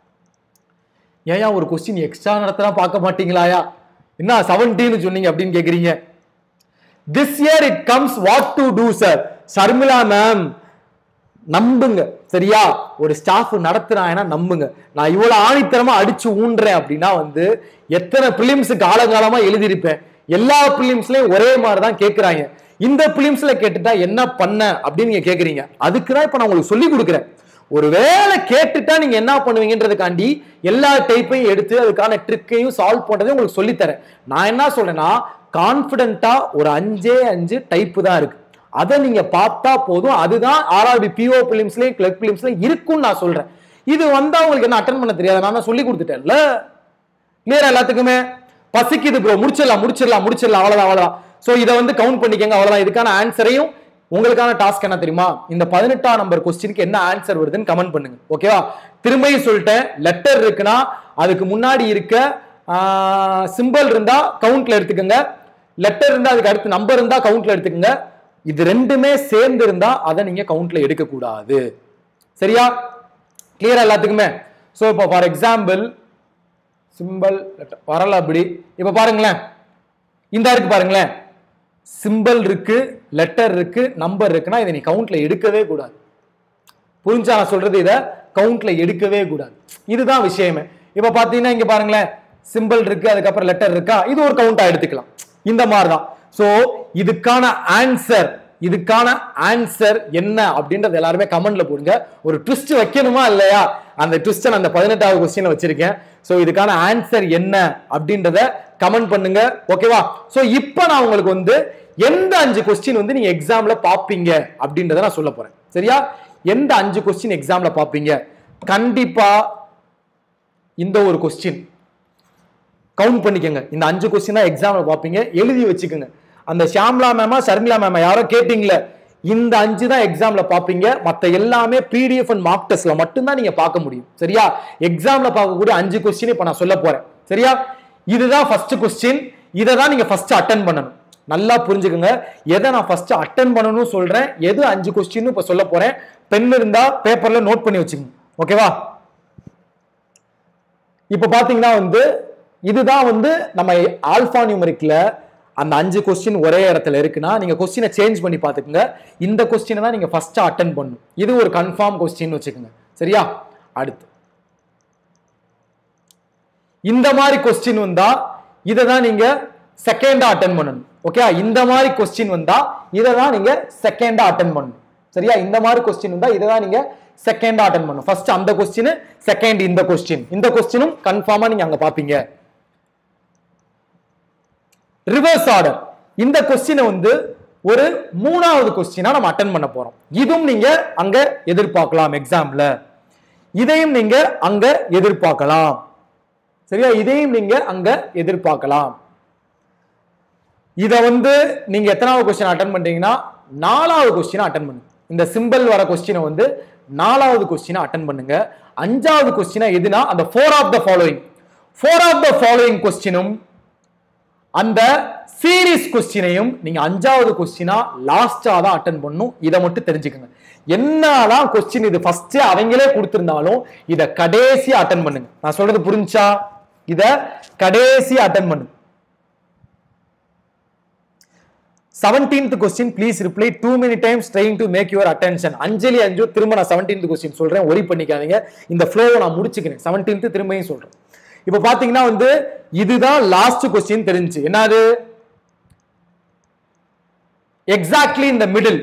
ஏயா ஒரு கொஸ்டின் எக்ஸ்ட்ரா நடத்தினா பார்க்க மாட்டீங்களாயா என்ன செவன்டீன் சொன்னீங்க அப்படின்னு கேக்குறீங்க this year it comes what to do sir Sharmila ma'am நம்புங்க சரியா ஒரு ஸ்டாஃப் நடத்துறாங்கன்னா நம்புங்க நான் இவ்வளவு ஆணித்தரமா அடிச்சு ஊன்றேன் அப்படின்னா வந்து எத்தனை பிலிம்ஸ் காலகாலமா எழுதியிருப்பேன் எல்லா பிலிம்ஸ்லயும் ஒரே மாதிரி தான் கேட்கறாங்க இந்த பிலிம்ஸ்ல கேட்டுட்டா என்ன பண்ண அப்படின்னு நீங்க கேக்குறீங்க அதுக்கு தான் இப்ப நான் உங்களுக்கு சொல்லி கொடுக்குறேன் ஒருவேளை கேட்டுட்டா நீங்க என்ன பண்ணுவீங்கன்றதுக்காண்டி எல்லா டைப்பையும் எடுத்து அதுக்கான ட்ரிக்கையும் சால்வ் பண்றதையும் உங்களுக்கு சொல்லித்தரேன் நான் என்ன சொல்றேன்னா கான்பிடண்டா ஒரு அஞ்சே அஞ்சு டைப் தான் இருக்கு அதை நீங்க பார்த்தா போதும் அதுதான் ஆர்ஆர்பி பிஓ பிலிம்ஸ்லயும் கிளப் பிலிம்ஸ்லயும் இருக்கும்னு நான் சொல்றேன் இது வந்தா உங்களுக்கு என்ன அட்டன் பண்ண தெரியாது நான் தான் சொல்லி கொடுத்துட்டேன்ல கிளியரா எல்லாத்துக்குமே பசிக்குது ப்ரோ முடிச்சிடலாம் முடிச்சிடலாம் முடிச்சிடலாம் அவ்வளவுதான் அவ்வளவுதான் சோ இதை வந்து கவுண்ட் பண்ணிக்கங்க அவ்வளவுதான் இதுக்கான ஆன்சரையும் உங்களுக்கான டாஸ்க் என்ன தெரியுமா இந்த பதினெட்டாம் நம்பர் கொஸ்டினுக்கு என்ன ஆன்சர் வருதுன்னு கமெண்ட் பண்ணுங்க ஓகேவா திரும்பியும் சொல்லிட்டேன் லெட்டர் இருக்குன்னா அதுக்கு முன்னாடி இருக்க சிம்பிள் இருந்தா கவுண்ட்ல எடுத்துக்கோங்க லெட்டர் இருந்தா அதுக்கு அடுத்து நம்பர் இருந்தா கவுண்ட்ல எடுத்துக்கோங்க இது ரெண்டுமே சேர்ந்து இருந்தா அதை நீங்க கவுண்ட்ல எடுக்க கூடாது சரியா கிளியரா எல்லாத்துக்குமே சோ இப்போ ஃபார் எக்ஸாம்பிள் சிம்பிள் வரல அப்படி இப்ப பாருங்களேன் இந்த இருக்கு பாருங்களேன் சிம்பிள் இருக்கு லெட்டர் இருக்கு நம்பர் இருக்குன்னா இதை நீ கவுண்ட்ல எடுக்கவே கூடாது புரிஞ்சா நான் சொல்றது இதை கவுண்ட்ல எடுக்கவே கூடாது இதுதான் விஷயமே இப்ப பாத்தீங்கன்னா இங்க பாருங்களேன் சிம்பிள் இருக்கு அதுக்கப்புறம் லெட்டர் இருக்கா இது ஒரு கவுண்டா எடுத்துக்கலாம் இந்த மாதிரி தான் சோ இதுக்கான ஆன்சர் இதுக்கான ஆன்சர் என்ன அப்படின்றது எல்லாருமே கமெண்ட்ல போடுங்க ஒரு ட்விஸ்ட் வைக்கணுமா இல்லையா அந்த ட்விஸ்ட் நான் அந்த பதினெட்டாவது கொஸ்டின் வச்சிருக்கேன் சோ இதுக்கான ஆன்சர் என்ன அப்படின்றத கமெண்ட் பண்ணுங்க ஓகேவா சோ இப்போ நான் உங்களுக்கு வந்து எந்த அஞ்சு கொஸ்டின் வந்து நீங்க எக்ஸாம்ல பாப்பீங்க அப்படின்றத நான் சொல்ல போறேன் சரியா எந்த அஞ்சு கொஸ்டின் எக்ஸாம்ல பாப்பீங்க கண்டிப்பா இந்த ஒரு கொஸ்டின் கவுண்ட் பண்ணிக்கோங்க இந்த அஞ்சு கொஸ்டின் தான் எக்ஸாம்ல பாப்பீங்க எழுதி வச்சுக்கோங்க அந்த ஷாம்லா மேமா சர்மிளா மேமா யாரோ கேட்டீங்களே இந்த அஞ்சு தான் எக்ஸாம்ல பாப்பீங்க மத்த எல்லாமே பிடிஎஃப் அண்ட் மார்க் டெஸ்ட்ல மட்டும்தான் நீங்க பார்க்க முடியும் சரியா எக்ஸாம்ல பார்க்கக்கூடிய அஞ்சு கொஸ்டின் இப்ப நான் சொல்ல போறேன் சரியா இதுதான் ஃபர்ஸ்ட் கொஸ்டின் இதை தான் நீங்க ஃபர்ஸ்ட் அட்டன் பண்ணணும் நல்லா புரிஞ்சுக்கோங்க எதை நான் ஃபர்ஸ்ட் அட்டன் பண்ணணும்னு சொல்றேன் எது அஞ்சு கொஸ்டின் இப்ப சொல்ல போறேன் பென் இருந்தா பேப்பர்ல நோட் பண்ணி வச்சுக்கோங்க ஓகேவா இப்ப பாத்தீங்கன்னா வந்து இதுதான் வந்து நம்ம ஆல்பா நியூமரிக்ல அந்த அஞ்சு கொஸ்டின் ஒரே இடத்துல இருக்குன்னா நீங்க கொஸ்டினை சேஞ்ச் பண்ணி பாத்துக்கோங்க இந்த கொஸ்டினை தான் நீங்க ஃபர்ஸ்ட் அட்டன் பண்ணணும் இது ஒரு கன்ஃபார்ம் கொஸ்டின் வச்சுக்கோங்க சரியா அடுத்து இந்த மாதிரி கொஸ்டின் வந்தா இதை தான் நீங்க செகண்டா அட்டன் பண்ணணும் ஓகே இந்த மாதிரி கொஸ்டின் வந்தா இதை தான் நீங்க செகண்டா அட்டன் பண்ணணும் சரியா இந்த மாதிரி கொஸ்டின் வந்தா இதை தான் நீங்க செகண்டா அட்டன் பண்ணணும் ஃபர்ஸ்ட் அந்த கொஸ்டின் செகண்ட் இந்த கொஸ்டின் இந்த கொஸ்டினும் கன்ஃபார்மா நீங்க அங்க பாப்பீங்க ரிவர்ஸ் ஆர்டர் இந்த கொஸ்டினை வந்து ஒரு மூணாவது கொஸ்டினா நம்ம அட்டன் பண்ண போறோம் இதுவும் நீங்க அங்க எதிர்பார்க்கலாம் எக்ஸாம்ல இதையும் நீங்க அங்க எதிர்பார்க்கலாம் சரியா இதையும் நீங்க அங்க எதிர்பார்க்கலாம் இத வந்து நீங்க எத்தனாவது கொஸ்டின் அட்டன் பண்றீங்கன்னா நாலாவது கொஸ்டின் அட்டன் பண்ணுங்க இந்த சிம்பிள் வர கொஸ்டினை வந்து நாலாவது கொஸ்டினை அட்டன் பண்ணுங்க அஞ்சாவது கொஸ்டினா எதுனா அந்த four of the following four of the following கொஸ்டினும் அந்த சீரிஸ் கொஸ்டினையும் நீங்க அஞ்சாவது கொஸ்டினா லாஸ்டா தான் அட்டன் பண்ணும் இதை மட்டும் தெரிஞ்சுக்கோங்க என்னதான் கொஸ்டின் இது ஃபர்ஸ்ட் அவங்களே கொடுத்திருந்தாலும் இத கடைசி அட்டன் பண்ணுங்க நான் சொல்றது புரிஞ்சா இத கடைசி அட்டன் பண்ணுங்க seventeenth question please reply too many times trying to make your attention Anjali அஞ்சு திரும்ப நான் செவன்டீன்த் கொஸ்டின் சொல்றேன் ஒரி பண்ணிக்காதீங்க இந்த ஃப்ளோவை நான் முடிச்சுக்கிறேன் செவன்டீன்த் திரும்பியும் சொல்றேன் இப்போ பாத்தீங்கன்னா வந்து இதுதான் லாஸ்ட் கொஸ்டின் தெரிஞ்சு என்னது எக்ஸாக்ட்லி இந்த மிடில்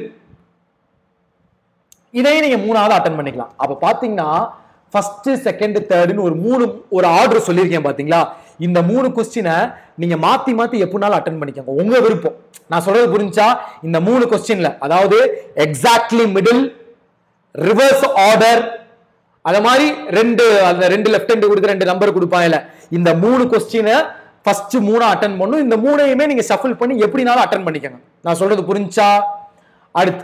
இதையும் நீங்க மூணாவது அட்டன் பண்ணிக்கலாம் அப்ப பாத்தீங்கன்னா ஃபர்ஸ்ட் செகண்ட் தேர்டுன்னு ஒரு மூணு ஒரு ஆர்டர் சொல்லியிருக்கேன் பாத்தீங்களா இந்த மூணு கொஸ்டினை நீங்க மாத்தி மாத்தி எப்படினாலும் அட்டன் பண்ணிக்கோங்க உங்க விருப்பம் நான் சொல்றது புரிஞ்சா இந்த மூணு கொஸ்டின்ல அதாவது எக்ஸாக்ட்லி மிடில் ரிவர்ஸ் ஆர்டர் அத மாதிரி ரெண்டு அந்த ரெண்டு லெஃப்ட் ஹேண்ட் கொடுத்து ரெண்டு நம்பர் கொடுப்பாங்கல்ல இந்த மூணு கொஸ்டினை ஃபர்ஸ்ட் மூணு அட்டன் பண்ணும் இந்த மூணையுமே நீங்க ஷஃபிள் பண்ணி எப்படினாலும் அட்டன் பண்ணிக்கணும் நான் சொல்றது புரிஞ்சா அடுத்து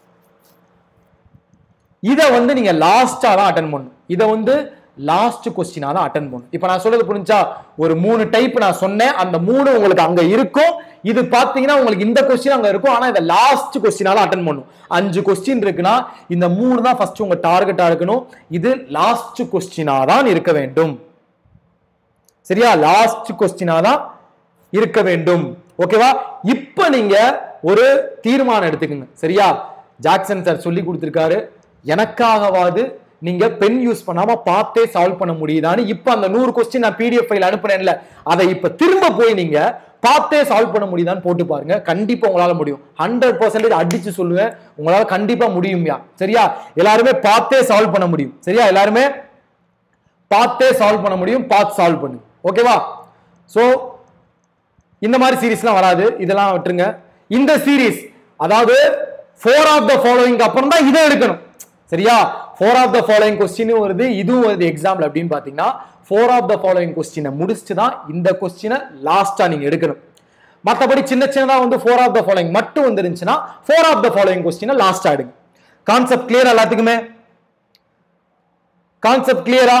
இதை வந்து நீங்க லாஸ்டா தான் அட்டன் பண்ணணும் இதை வந்து லாஸ்ட் கொஸ்டினா தான் அட்டன் பண்ணணும் இப்போ நான் சொல்றது புரிஞ்சா ஒரு மூணு டைப் நான் சொன்னேன் அந்த மூணு உங்களுக்கு அங்க இருக்கும் இது பாத்தீங்கன்னா உங்களுக்கு இந்த கொஸ்டின் அங்க இருக்கும் ஆனா இதை லாஸ்ட் கொஸ்டினால அட்டன் பண்ணும் அஞ்சு கொஸ்டின் இருக்குன்னா இந்த மூணு தான் ஃபர்ஸ்ட் உங்க டார்கெட்டா இருக்கணும் இது லாஸ்ட் கொஸ்டினா தான் இருக்க வேண்டும் சரியா லாஸ்ட் கொஸ்டினா தான் இருக்க வேண்டும் ஓகேவா இப்போ நீங்க ஒரு தீர்மானம் எடுத்துக்கங்க சரியா ஜாக்சன் சார் சொல்லி கொடுத்திருக்காரு எனக்காகவாது நீங்க பென் யூஸ் பண்ணாம பார்த்தே சால்வ் பண்ண முடியுதான்னு இப்ப அந்த நூறு கொஸ்டின் நான் பிடிஎஃப் ஃபைல் அனுப்புனேன்ல அதை இப்ப திரும்ப போய் நீங்க பார்த்தே சால்வ் பண்ண முடியுதான்னு போட்டு பாருங்க கண்டிப்பா உங்களால முடியும் ஹண்ட்ரட் பர்சன்டேஜ் அடிச்சு சொல்லுவேன் உங்களால கண்டிப்பா முடியும்யா சரியா எல்லாருமே பார்த்தே சால்வ் பண்ண முடியும் சரியா எல்லாருமே பார்த்தே சால்வ் பண்ண முடியும் பார்த்து சால்வ் பண்ணு ஓகேவா சோ இந்த மாதிரி சீரிஸ்லாம் வராது இதெல்லாம் விட்டுருங்க இந்த சீரிஸ் அதாவது ஃபோர் ஆஃப் த ஃபாலோயிங் அப்புறம் தான் இதை எடுக்கணும் சரியா ஃபோர் ஆஃப் த ஃபாலோயிங் கொஸ்டினும் வருது இதுவும் வருது எக்ஸாம்பிள் அப்படின்னு பார்த்தீங்கன்னா ஃபோர் ஆஃப் த ஃபாலோயிங் கொஸ்டினை முடிச்சுட்டு தான் இந்த கொஸ்டினை லாஸ்டா நீங்க எடுக்கணும் மற்றபடி சின்ன சின்னதா வந்து ஃபோர் ஆஃப் த ஃபாலோயிங் மட்டும் வந்துருந்துச்சுன்னா ஃபோர் ஆஃப் த ஃபாலோயிங் கொஸ்டினை லாஸ்டா எடுங்க கான்செப்ட் கிளியர் எல்லாத்துக்குமே கான்செப்ட் கிளியரா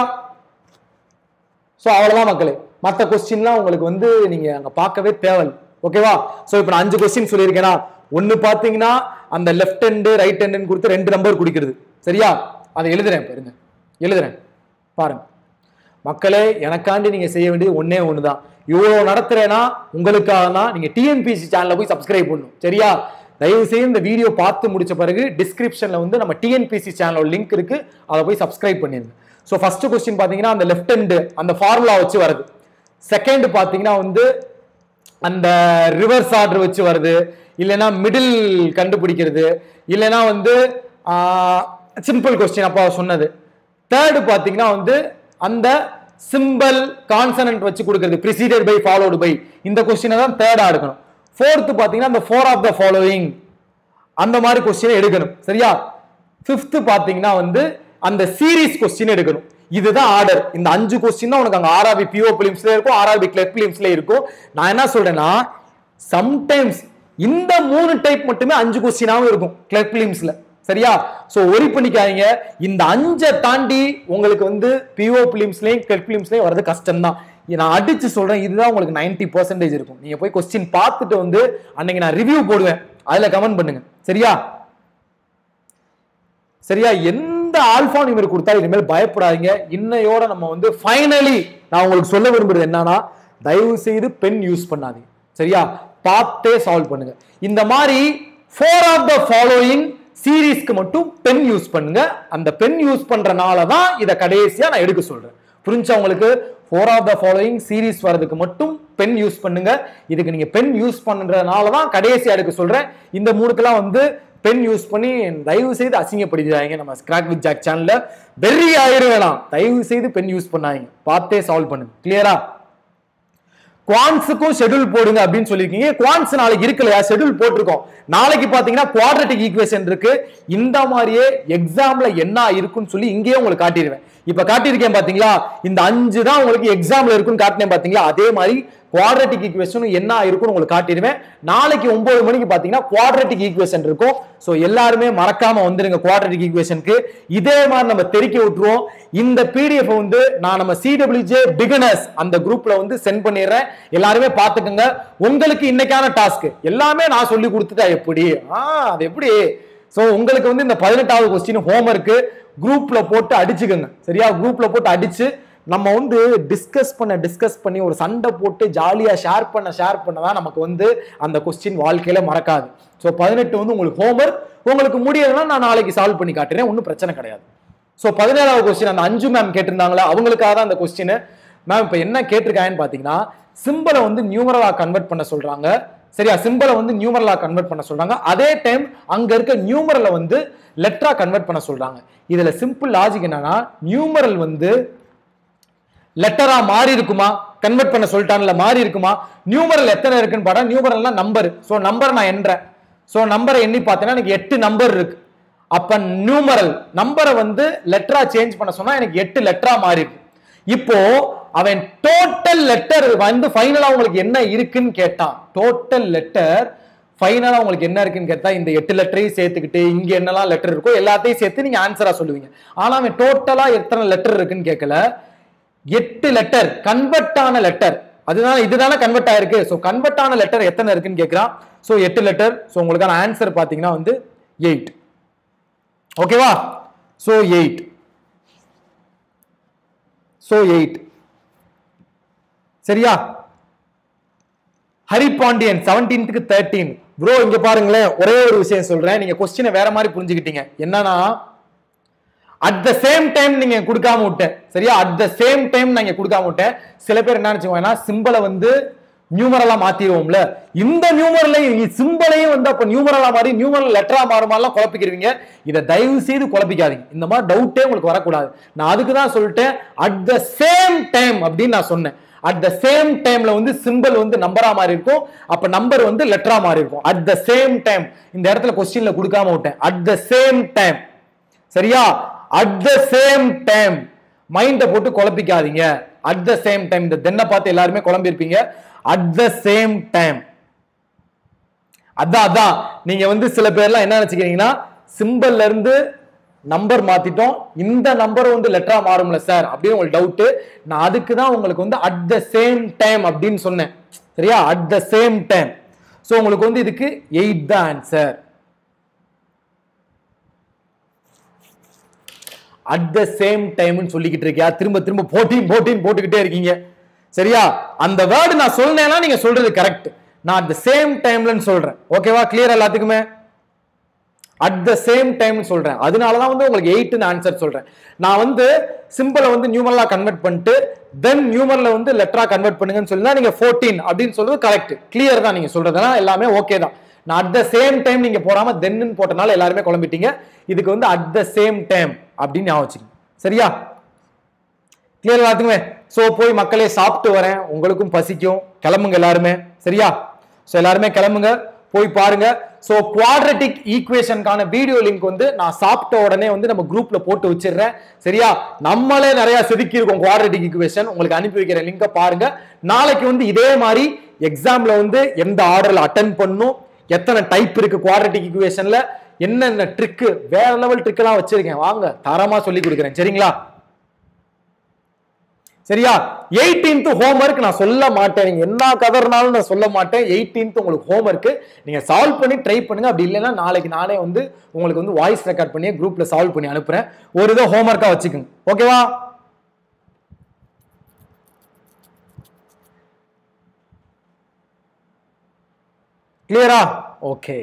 ஸோ அவ்வளோதான் மக்களே மற்ற கொஸ்டின்லாம் உங்களுக்கு வந்து நீங்க அங்க பார்க்கவே தேவையில்லை ஓகேவா ஸோ இப்போ நான் அஞ்சு கொஸ்டின் சொல்லியிருக்கேனா ஒன்று பார்த்தீங்கன்னா அந்த லெஃப்ட் ஹேண்டு ரைட் ஹேண்டுன்னு கொடுத்து ரெண்டு நம்பர் குடிக்கிறது சரியா அதை எழுதுறேன் பாருங்க எழுதுறேன் பாருங்க மக்களே எனக்காண்டி நீங்க செய்ய வேண்டியது ஒண்ணே ஒன்று தான் இவ்வளோ நடத்துறேன்னா உங்களுக்காக தான் நீங்க டிஎன்பிசி சேனலை போய் சப்ஸ்கிரைப் பண்ணணும் சரியா தயவு செய்து இந்த வீடியோ பார்த்து முடிச்ச பிறகு டிஸ்கிரிப்ஷன்ல வந்து நம்ம டிஎன்பிசி சேனலோட லிங்க் இருக்கு அதை போய் சப்ஸ்கிரைப் பண்ணிருங்க ஸோ ஃபர்ஸ்ட் கொஸ்டின் பார்த்தீங்கன்னா அந்த லெஃப்ட் ஹேண்டு அந்த ஃபார்முலா வச்சு வருது செகண்ட் பார்த்தீங்கன்னா வந்து அந்த ரிவர்ஸ் ஆர்டர் வச்சு வருது இல்லைன்னா மிடில் கண்டுபிடிக்கிறது இல்லைன்னா வந்து சிம்பிள் கொஸ்டின் அப்பா சொன்னது தேர்டு பார்த்தீங்கன்னா வந்து அந்த சிம்பிள் கான்சனன்ட் வச்சு கொடுக்கிறது ப்ரிசீடட் பை ஃபாலோடு பை இந்த கொஸ்டினை தான் தேர்டா எடுக்கணும் ஃபோர்த்து பார்த்தீங்கன்னா அந்த ஃபோர் ஆஃப் த ஃபாலோயிங் அந்த மாதிரி கொஸ்டினை எடுக்கணும் சரியா ஃபிஃப்த்து பார்த்தீங்கன்னா வந்து அந்த சீரிஸ் கொஸ்டின் எடுக்கணும் இதுதான் ஆர்டர் இந்த அஞ்சு கொஸ்டின் தான் உனக்கு அங்க ஆர்ஆர்பி பிஓ பிலிம்ஸ்ல இருக்கும் ஆர்ஆர்பி கிளப் பிலிம்ஸ்ல இருக்கும் நான் என்ன சொல்றேன்னா சம்டைம்ஸ் இந்த மூணு டைப் மட்டுமே அஞ்சு கொஸ்டினாவும் இருக்கும் கிளப் பிலிம்ஸ்ல சரியா சோ ஒரி பண்ணிக்காதீங்க இந்த அஞ்சை தாண்டி உங்களுக்கு வந்து பிஓ பிலிம்ஸ்லயும் கிளப் பிலிம்ஸ்லயும் வர்றது கஷ்டம் தான் நான் அடிச்சு சொல்றேன் இதுதான் உங்களுக்கு 90% பர்சன்டேஜ் இருக்கும் நீங்க போய் கொஸ்டின் பார்த்துட்டு வந்து அன்னைக்கு நான் ரிவ்யூ போடுவேன் அதுல கமெண்ட் பண்ணுங்க சரியா சரியா எந்த ஆல்பா நியூமர் கொடுத்தாலும் இனிமேல் பயப்படாதீங்க இன்னையோட நம்ம வந்து ஃபைனலி நான் உங்களுக்கு சொல்ல விரும்புறது என்னன்னா தயவு செய்து பென் யூஸ் பண்ணாதீங்க சரியா பார்த்தே சால்வ் பண்ணுங்க இந்த மாதிரி ஃபோர் ஆஃப் த ஃபாலோயிங் சீரீஸ்க்கு மட்டும் பென் யூஸ் பண்ணுங்க அந்த பென் யூஸ் பண்றனால தான் இதை கடைசியா நான் எடுக்க சொல்றேன் புரிஞ்சா உங்களுக்கு four of the following series வரதுக்கு மட்டும் பென் யூஸ் பண்ணுங்க இதுக்கு நீங்க பென் யூஸ் பண்றதுனால தான் கடைசியா எடுக்க சொல்றேன் இந்த மூணுக்கெல்லாம் வந்து பென் யூஸ் பண்ணி தயவு செய்து அசிங்கப்படுத்திடாதீங்க நம்ம ஸ்கிராக் வித் ஜாக் சேனல்ல வெறி ஆயிரும் வேணாம் தயவு செய்து பென் யூஸ் பண்ணாதீங்க பார்த்தே சால்வ் பண்ணுங்க கிளியரா குவான்ஸுக்கும் ஷெட்யூல் போடுங்க அப்படின்னு சொல்லியிருக்கீங்க குவான்ஸ் நாளைக்கு இருக்கலையா ஷெட்யூல் போட்டிருக்கோம் நாளைக்கு பாத்தீங்கன்னா குவாட்ரட்டிக் ஈக்குவேஷன் இருக்கு இந்த மாதிரியே எக்ஸாம்ல என்ன இருக்குன்னு சொல்லி இங்கேயே உங்களுக்கு காட்டிடுவேன் இப்ப காட்டியிருக்கேன் பாத்தீங்களா இந்த அஞ்சு தான் உங்களுக்கு எக்ஸாம்ல இருக்குன்னு காட்டினேன் பாத்தீங்களா அதே மாதிரி குவாட்ரட்டிக் ஈக்குவேஷன் என்ன இருக்குன்னு உங்களுக்கு காட்டிடுவேன் நாளைக்கு ஒன்பது மணிக்கு பாத்தீங்கன்னா குவாட்ரட்டிக் ஈக்குவேஷன் இருக்கும் சோ எல்லாருமே மறக்காம வந்துருங்க குவாட்ரட்டிக் ஈக்குவேஷனுக்கு இதே மாதிரி நம்ம தெரிக்க விட்டுருவோம் இந்த பிடிஎஃப் வந்து நான் நம்ம சிடபிள்யூஜே பிகினர்ஸ் அந்த குரூப்ல வந்து சென்ட் பண்ணிடுறேன் எல்லாருமே பாத்துக்கோங்க உங்களுக்கு இன்னைக்கான டாஸ்க் எல்லாமே நான் சொல்லி கொடுத்துட்டா எப்படி ஆ அது எப்படி சோ உங்களுக்கு வந்து இந்த பதினெட்டாவது கொஸ்டின் ஹோம்ஒர்க்கு குரூப்ல போட்டு அடிச்சுக்கோங்க சரியா குரூப்ல போட்டு அடிச்சு நம்ம வந்து டிஸ்கஸ் பண்ண டிஸ்கஸ் பண்ணி ஒரு சண்டை போட்டு ஜாலியா ஷேர் பண்ண ஷேர் பண்ண தான் நமக்கு வந்து அந்த கொஸ்டின் வாழ்க்கையில மறக்காது ஸோ பதினெட்டு வந்து உங்களுக்கு ஹோம்ஒர்க் உங்களுக்கு முடியலைன்னா நான் நாளைக்கு சால்வ் பண்ணி காட்டுறேன் ஒன்றும் பிரச்சனை கிடையாது ஸோ பதினேழாவது கொஸ்டின் அந்த அஞ்சு மேம் கேட்டிருந்தாங்களா அவங்களுக்காக தான் அந்த கொஸ்டின் மேம் இப்போ என்ன கேட்டிருக்காங்கன்னு பார்த்தீங்கன்னா சிம்பிளை வந்து நியூமரலா கன்வெர்ட் பண்ண சொல்றாங்க சரியா சிம்பிளை வந்து நியூமரலா கன்வெர்ட் பண்ண சொல்றாங்க அதே டைம் அங்க இருக்க நியூமரலை வந்து லெட்டரா கன்வெர்ட் பண்ண சொல்றாங்க இதுல சிம்பிள் லாஜிக் என்னன்னா நியூமரல் வந்து லெட்டரா மாறி இருக்குமா கன்வெர்ட் பண்ண சொல்லிட்டான்ல மாறி இருக்குமா நியூமரல் எத்தனை இருக்குன்னு பார்த்தா நியூமரல்னா நம்பர் ஸோ நம்பர் நான் எண்றேன் ஸோ நம்பரை எண்ணி பார்த்தீங்கன்னா எனக்கு எட்டு நம்பர் இருக்கு அப்ப நியூமரல் நம்பரை வந்து லெட்டரா சேஞ்ச் பண்ண சொன்னா எனக்கு எட்டு லெட்டரா மாறி இருக்கு இப்போ அவன் டோட்டல் லெட்டர் வந்து ஃபைனலா உங்களுக்கு என்ன இருக்குன்னு கேட்டான் டோட்டல் லெட்டர் ஃபைனலா உங்களுக்கு என்ன இருக்குன்னு கேட்டா இந்த எட்டு லெட்டரையும் சேர்த்துக்கிட்டு இங்க என்னெல்லாம் லெட்டர் இருக்கோ எல்லாத்தையும் சேர்த்து நீங்க ஆன்சரா சொல்லுவீங்க ஆனா அவன் டோட்டலா எத்தனை லெட்டர் இருக்குன்னு கேட்கல எட்டு லெட்டர் கன்வெர்ட் ஆன லெட்டர் அதுதான் இதுதானே கன்வெர்ட் ஆயிருக்கு ஸோ கன்வெர்ட் ஆன லெட்டர் எத்தனை இருக்குன்னு கேட்கிறான் ஸோ எட்டு லெட்டர் ஸோ உங்களுக்கான ஆன்சர் பார்த்தீங்கன்னா வந்து எயிட் ஓகேவா ஸோ எயிட் ஸோ எயிட் சரியா ஹரி பாண்டியன் செவன்டீன்த்துக்கு தேர்ட்டீன் ப்ரோ இங்க பாருங்களேன் ஒரே ஒரு விஷயம் சொல்றேன் நீங்க கொஸ்டினை வேற மாதிரி புரிஞ்சுக்கிட்டீங்க என்னன்னா அட் த சேம் டைம் நீங்க கொடுக்காம விட்டேன் சரியா அட் த சேம் டைம் நான் இங்க கொடுக்காம விட்டேன் சில பேர் என்ன நினைச்சுக்கோங்கன்னா சிம்பிளை வந்து நியூமரலா மாத்திடுவோம்ல இந்த நியூமரலையும் சிம்பிளையும் வந்து அப்ப நியூமரலா மாறி நியூமரல் லெட்டரா மாறுமாலாம் குழப்பிக்கிறீங்க இதை தயவு செய்து குழப்பிக்காதீங்க இந்த மாதிரி டவுட்டே உங்களுக்கு வரக்கூடாது நான் அதுக்கு தான் சொல்லிட்டேன் அட் த சேம் டைம் அப்படின்னு நான் சொன்னேன் அட் த சேம் டைம்ல வந்து சிம்பிள் வந்து நம்பரா மாறி இருக்கும் அப்ப நம்பர் வந்து லெட்டரா மாறி இருக்கும் அட் த சேம் டைம் இந்த இடத்துல கொஸ்டின்ல கொடுக்காம விட்டேன் அட் த சேம் டைம் சரியா அட் த சேம் டைம் மைண்ட போட்டு குழப்பிக்காதீங்க அட் த சேம் டைம் இந்த தென்னை பார்த்து எல்லாருமே குழம்பிருப்பீங்க அட் த சேம் டைம் அதான் அதான் நீங்க வந்து சில பேர்லாம் என்ன நினைச்சுக்கிறீங்கன்னா சிம்பிள்ல இருந்து நம்பர் மாத்திட்டோம் இந்த நம்பர் வந்து லெட்டரா மாறும்ல சார் அப்படின்னு உங்களுக்கு டவுட் நான் அதுக்கு தான் உங்களுக்கு வந்து அட் த சேம் டைம் அப்படின்னு சொன்னேன் சரியா at the same time so உங்களுக்கு வந்து இதுக்கு எயிட் தான் ஆன்சர் அட் த சேம் டைம்னு சொல்லிக்கிட்டு இருக்கியா திரும்ப திரும்ப போட்டின் போட்டின் போட்டுக்கிட்டே இருக்கீங்க சரியா அந்த வேர்டு நான் சொன்னேன்னா நீங்க சொல்றது கரெக்ட் நான் அட் த சேம் டைம்லன்னு சொல்றேன் ஓகேவா கிளியர் எல்லாத்துக்குமே அட் த சேம் டைம் சொல்றேன் அதனால தான் வந்து உங்களுக்கு எயிட்னு ஆன்சர் சொல்றேன் நான் வந்து சிம்பிளை வந்து நியூமரலா கன்வெர்ட் பண்ணிட்டு தென் நியூமர்ல வந்து லெட்டரா கன்வெர்ட் பண்ணுங்கன்னு சொல்லி நீங்க ஃபோர்டீன் அப்படின்னு சொல்றது கரெக்ட் கிளியர் தான் நீங்க சொல்றதுனா எல்லாமே ஓகே தான் நான் அட் த சேம் டைம் நீங்க போடாம தென்னு போட்டனால எல்லாருமே குழம்பிட்டீங்க இதுக்கு வந்து அட் த சேம் டைம் அப்படின்னு ஞாபகம் வச்சுக்கோங்க சரியா கிளியர் எல்லாத்துக்குமே ஸோ போய் மக்களே சாப்பிட்டு வரேன் உங்களுக்கும் பசிக்கும் கிளம்புங்க எல்லாருமே சரியா ஸோ எல்லாருமே கிளம்புங்க போய் பாருங்க ஸோ குவாட்ரட்டிக் ஈக்குவேஷனுக்கான வீடியோ லிங்க் வந்து நான் சாப்பிட்ட உடனே வந்து நம்ம குரூப்ல போட்டு வச்சிடுறேன் சரியா நம்மளே நிறைய செதுக்கி இருக்கோம் குவாட்ரட்டிக் ஈக்குவேஷன் உங்களுக்கு அனுப்பி வைக்கிற லிங்கை பாருங்க நாளைக்கு வந்து இதே மாதிரி எக்ஸாம்ல வந்து எந்த ஆர்டர்ல அட்டன் பண்ணும் எத்தனை டைப் இருக்கு குவாட்ரட்டிக் ஈக்குவேஷன்ல என்னென்ன ட்ரிக்கு வேற லெவல் ட்ரிக்கெல்லாம் வச்சிருக்கேன் வாங்க தரமா சொல்லி கொடுக்குறேன் சரிங்களா சரியா எயிட்டீன்த் ஹோம்ஒர்க் நான் சொல்ல மாட்டேன் நீங்க என்ன கதர்னாலும் நான் சொல்ல மாட்டேன் எயிட்டீன்த் உங்களுக்கு ஹோம்ஒர்க் நீங்க சால்வ் பண்ணி ட்ரை பண்ணுங்க அப்படி இல்லைன்னா நாளைக்கு நானே வந்து உங்களுக்கு வந்து வாய்ஸ் ரெக்கார்ட் பண்ணி குரூப்ல சால்வ் பண்ணி அனுப்புறேன் ஒரு இதை ஹோம்ஒர்க்கா வச்சுக்கோங்க ஓகேவா கிளியரா ஓகே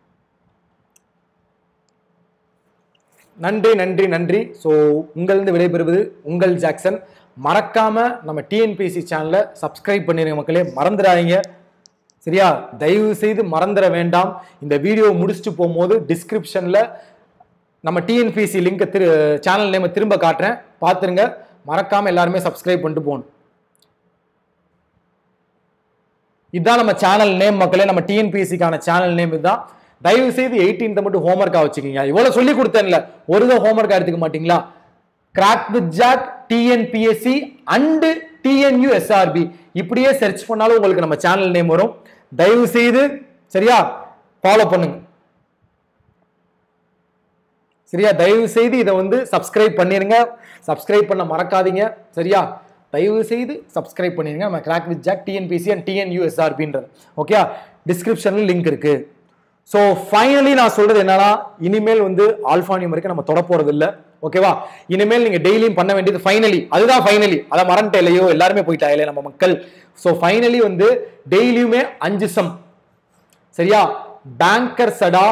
நன்றி நன்றி நன்றி ஸோ உங்களிருந்து விடைபெறுவது உங்கள் ஜாக்சன் மறக்காம நம்ம டிஎன்பிசி சேனலை சப்ஸ்கிரைப் பண்ணிருங்க மக்களே மறந்துடாதீங்க சரியா தயவு செய்து மறந்துட வேண்டாம் இந்த வீடியோ முடிச்சுட்டு போகும்போது டிஸ்கிரிப்ஷன்ல நம்ம டிஎன்பிசி லிங்கை திரு சேனல் நேமை திரும்ப காட்டுறேன் பார்த்துருங்க மறக்காம எல்லாருமே சப்ஸ்கிரைப் பண்ணிட்டு போகணும் இதுதான் நம்ம சேனல் நேம் மக்களே நம்ம டிஎன்பிஎஸ்சிக்கான சேனல் நேம் இதுதான் தயவு செய்து எயிட்டீன்த்தை மட்டும் ஹோம்ஒர்க்கா வச்சுக்கீங்க இவ்வளவு சொல்லி கொடுத்தேன்ல ஒரு தான் ஹோம்ஒர்க்கா எடுத்துக்க மாட்டீங்களா crack with Jack TNPSC and TNUSRB இப்படியே சர்ச் பண்ணாலும் உங்களுக்கு நம்ம சேனல் நேம் வரும் தயவு செய்து சரியா ஃபாலோ பண்ணுங்க சரியா தயவு செய்து இதை வந்து சப்ஸ்கிரைப் பண்ணிருங்க சப்ஸ்கிரைப் பண்ண மறக்காதீங்க சரியா தயவு செய்து சப்ஸ்கிரைப் பண்ணிருங்க நம்ம crack with jack TNPSC and டிஎன்யூஎஸ்ஆர்பின்றது ஓகே டிஸ்கிரிப்ஷன்ல லிங்க் இருக்கு ஸோ ஃபைனலி நான் சொல்றது என்னன்னா இனிமேல் வந்து ஆல்ஃபா நியூமருக்கு நம்ம தொட போறது இல்ல ஓகேவா இனிமேல் நீங்க டெய்லியும் பண்ண வேண்டியது ஃபைனலி அதுதான் ஃபைனலி அதை மறந்துட்டே இல்லையோ எல்லாருமே போயிட்டாங்களே நம்ம மக்கள் ஸோ ஃபைனலி வந்து டெய்லியுமே அஞ்சு சம் சரியா பேங்கர் சடா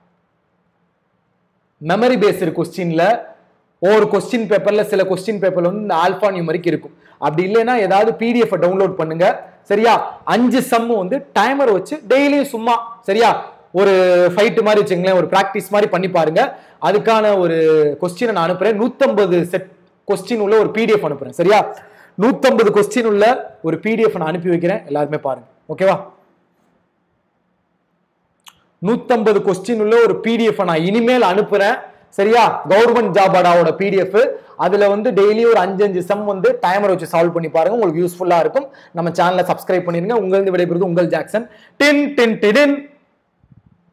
மெமரி பேஸ்டு கொஸ்டின்ல ஒவ்வொரு கொஸ்டின் பேப்பர்ல சில கொஸ்டின் பேப்பர்ல வந்து இந்த ஆல்பா நியூமரிக் இருக்கும் அப்படி இல்லைன்னா ஏதாவது பிடிஎஃப் டவுன்லோட் பண்ணுங்க சரியா அஞ்சு சம்மு வந்து டைமர் வச்சு டெய்லியும் சும்மா சரியா ஒரு ஃபைட் மாதிரி வச்சுங்களேன் ஒரு ப்ராக்டிஸ் மாதிரி பண்ணி பாருங்க அதுக்கான ஒரு கொஸ்டினை நான் அனுப்புறேன் நூத்தம்பது செட் கொஸ்டின் உள்ள ஒரு பிடிஎஃப் அனுப்புறேன் சரியா நூத்தம்பது கொஸ்டின் உள்ள ஒரு பிடிஎஃப் நான் அனுப்பி வைக்கிறேன் எல்லாருமே பாருங்க ஓகேவா நூத்தம்பது கொஸ்டின் உள்ள ஒரு பிடிஎஃப் நான் இனிமேல் அனுப்புறேன் சரியா கவர்மெண்ட் ஜாப் அடாவோட பிடிஎஃப் அதுல வந்து டெய்லி ஒரு அஞ்சு அஞ்சு சம் வந்து டைமர் வச்சு சால்வ் பண்ணி பாருங்க உங்களுக்கு யூஸ்ஃபுல்லா இருக்கும் நம்ம சேனலை சப்ஸ்கிரைப் பண்ணிருங்க உங்களிருந்து விடைபெறுவது உங்கள் ஜாக்சன் டின் டின் டின்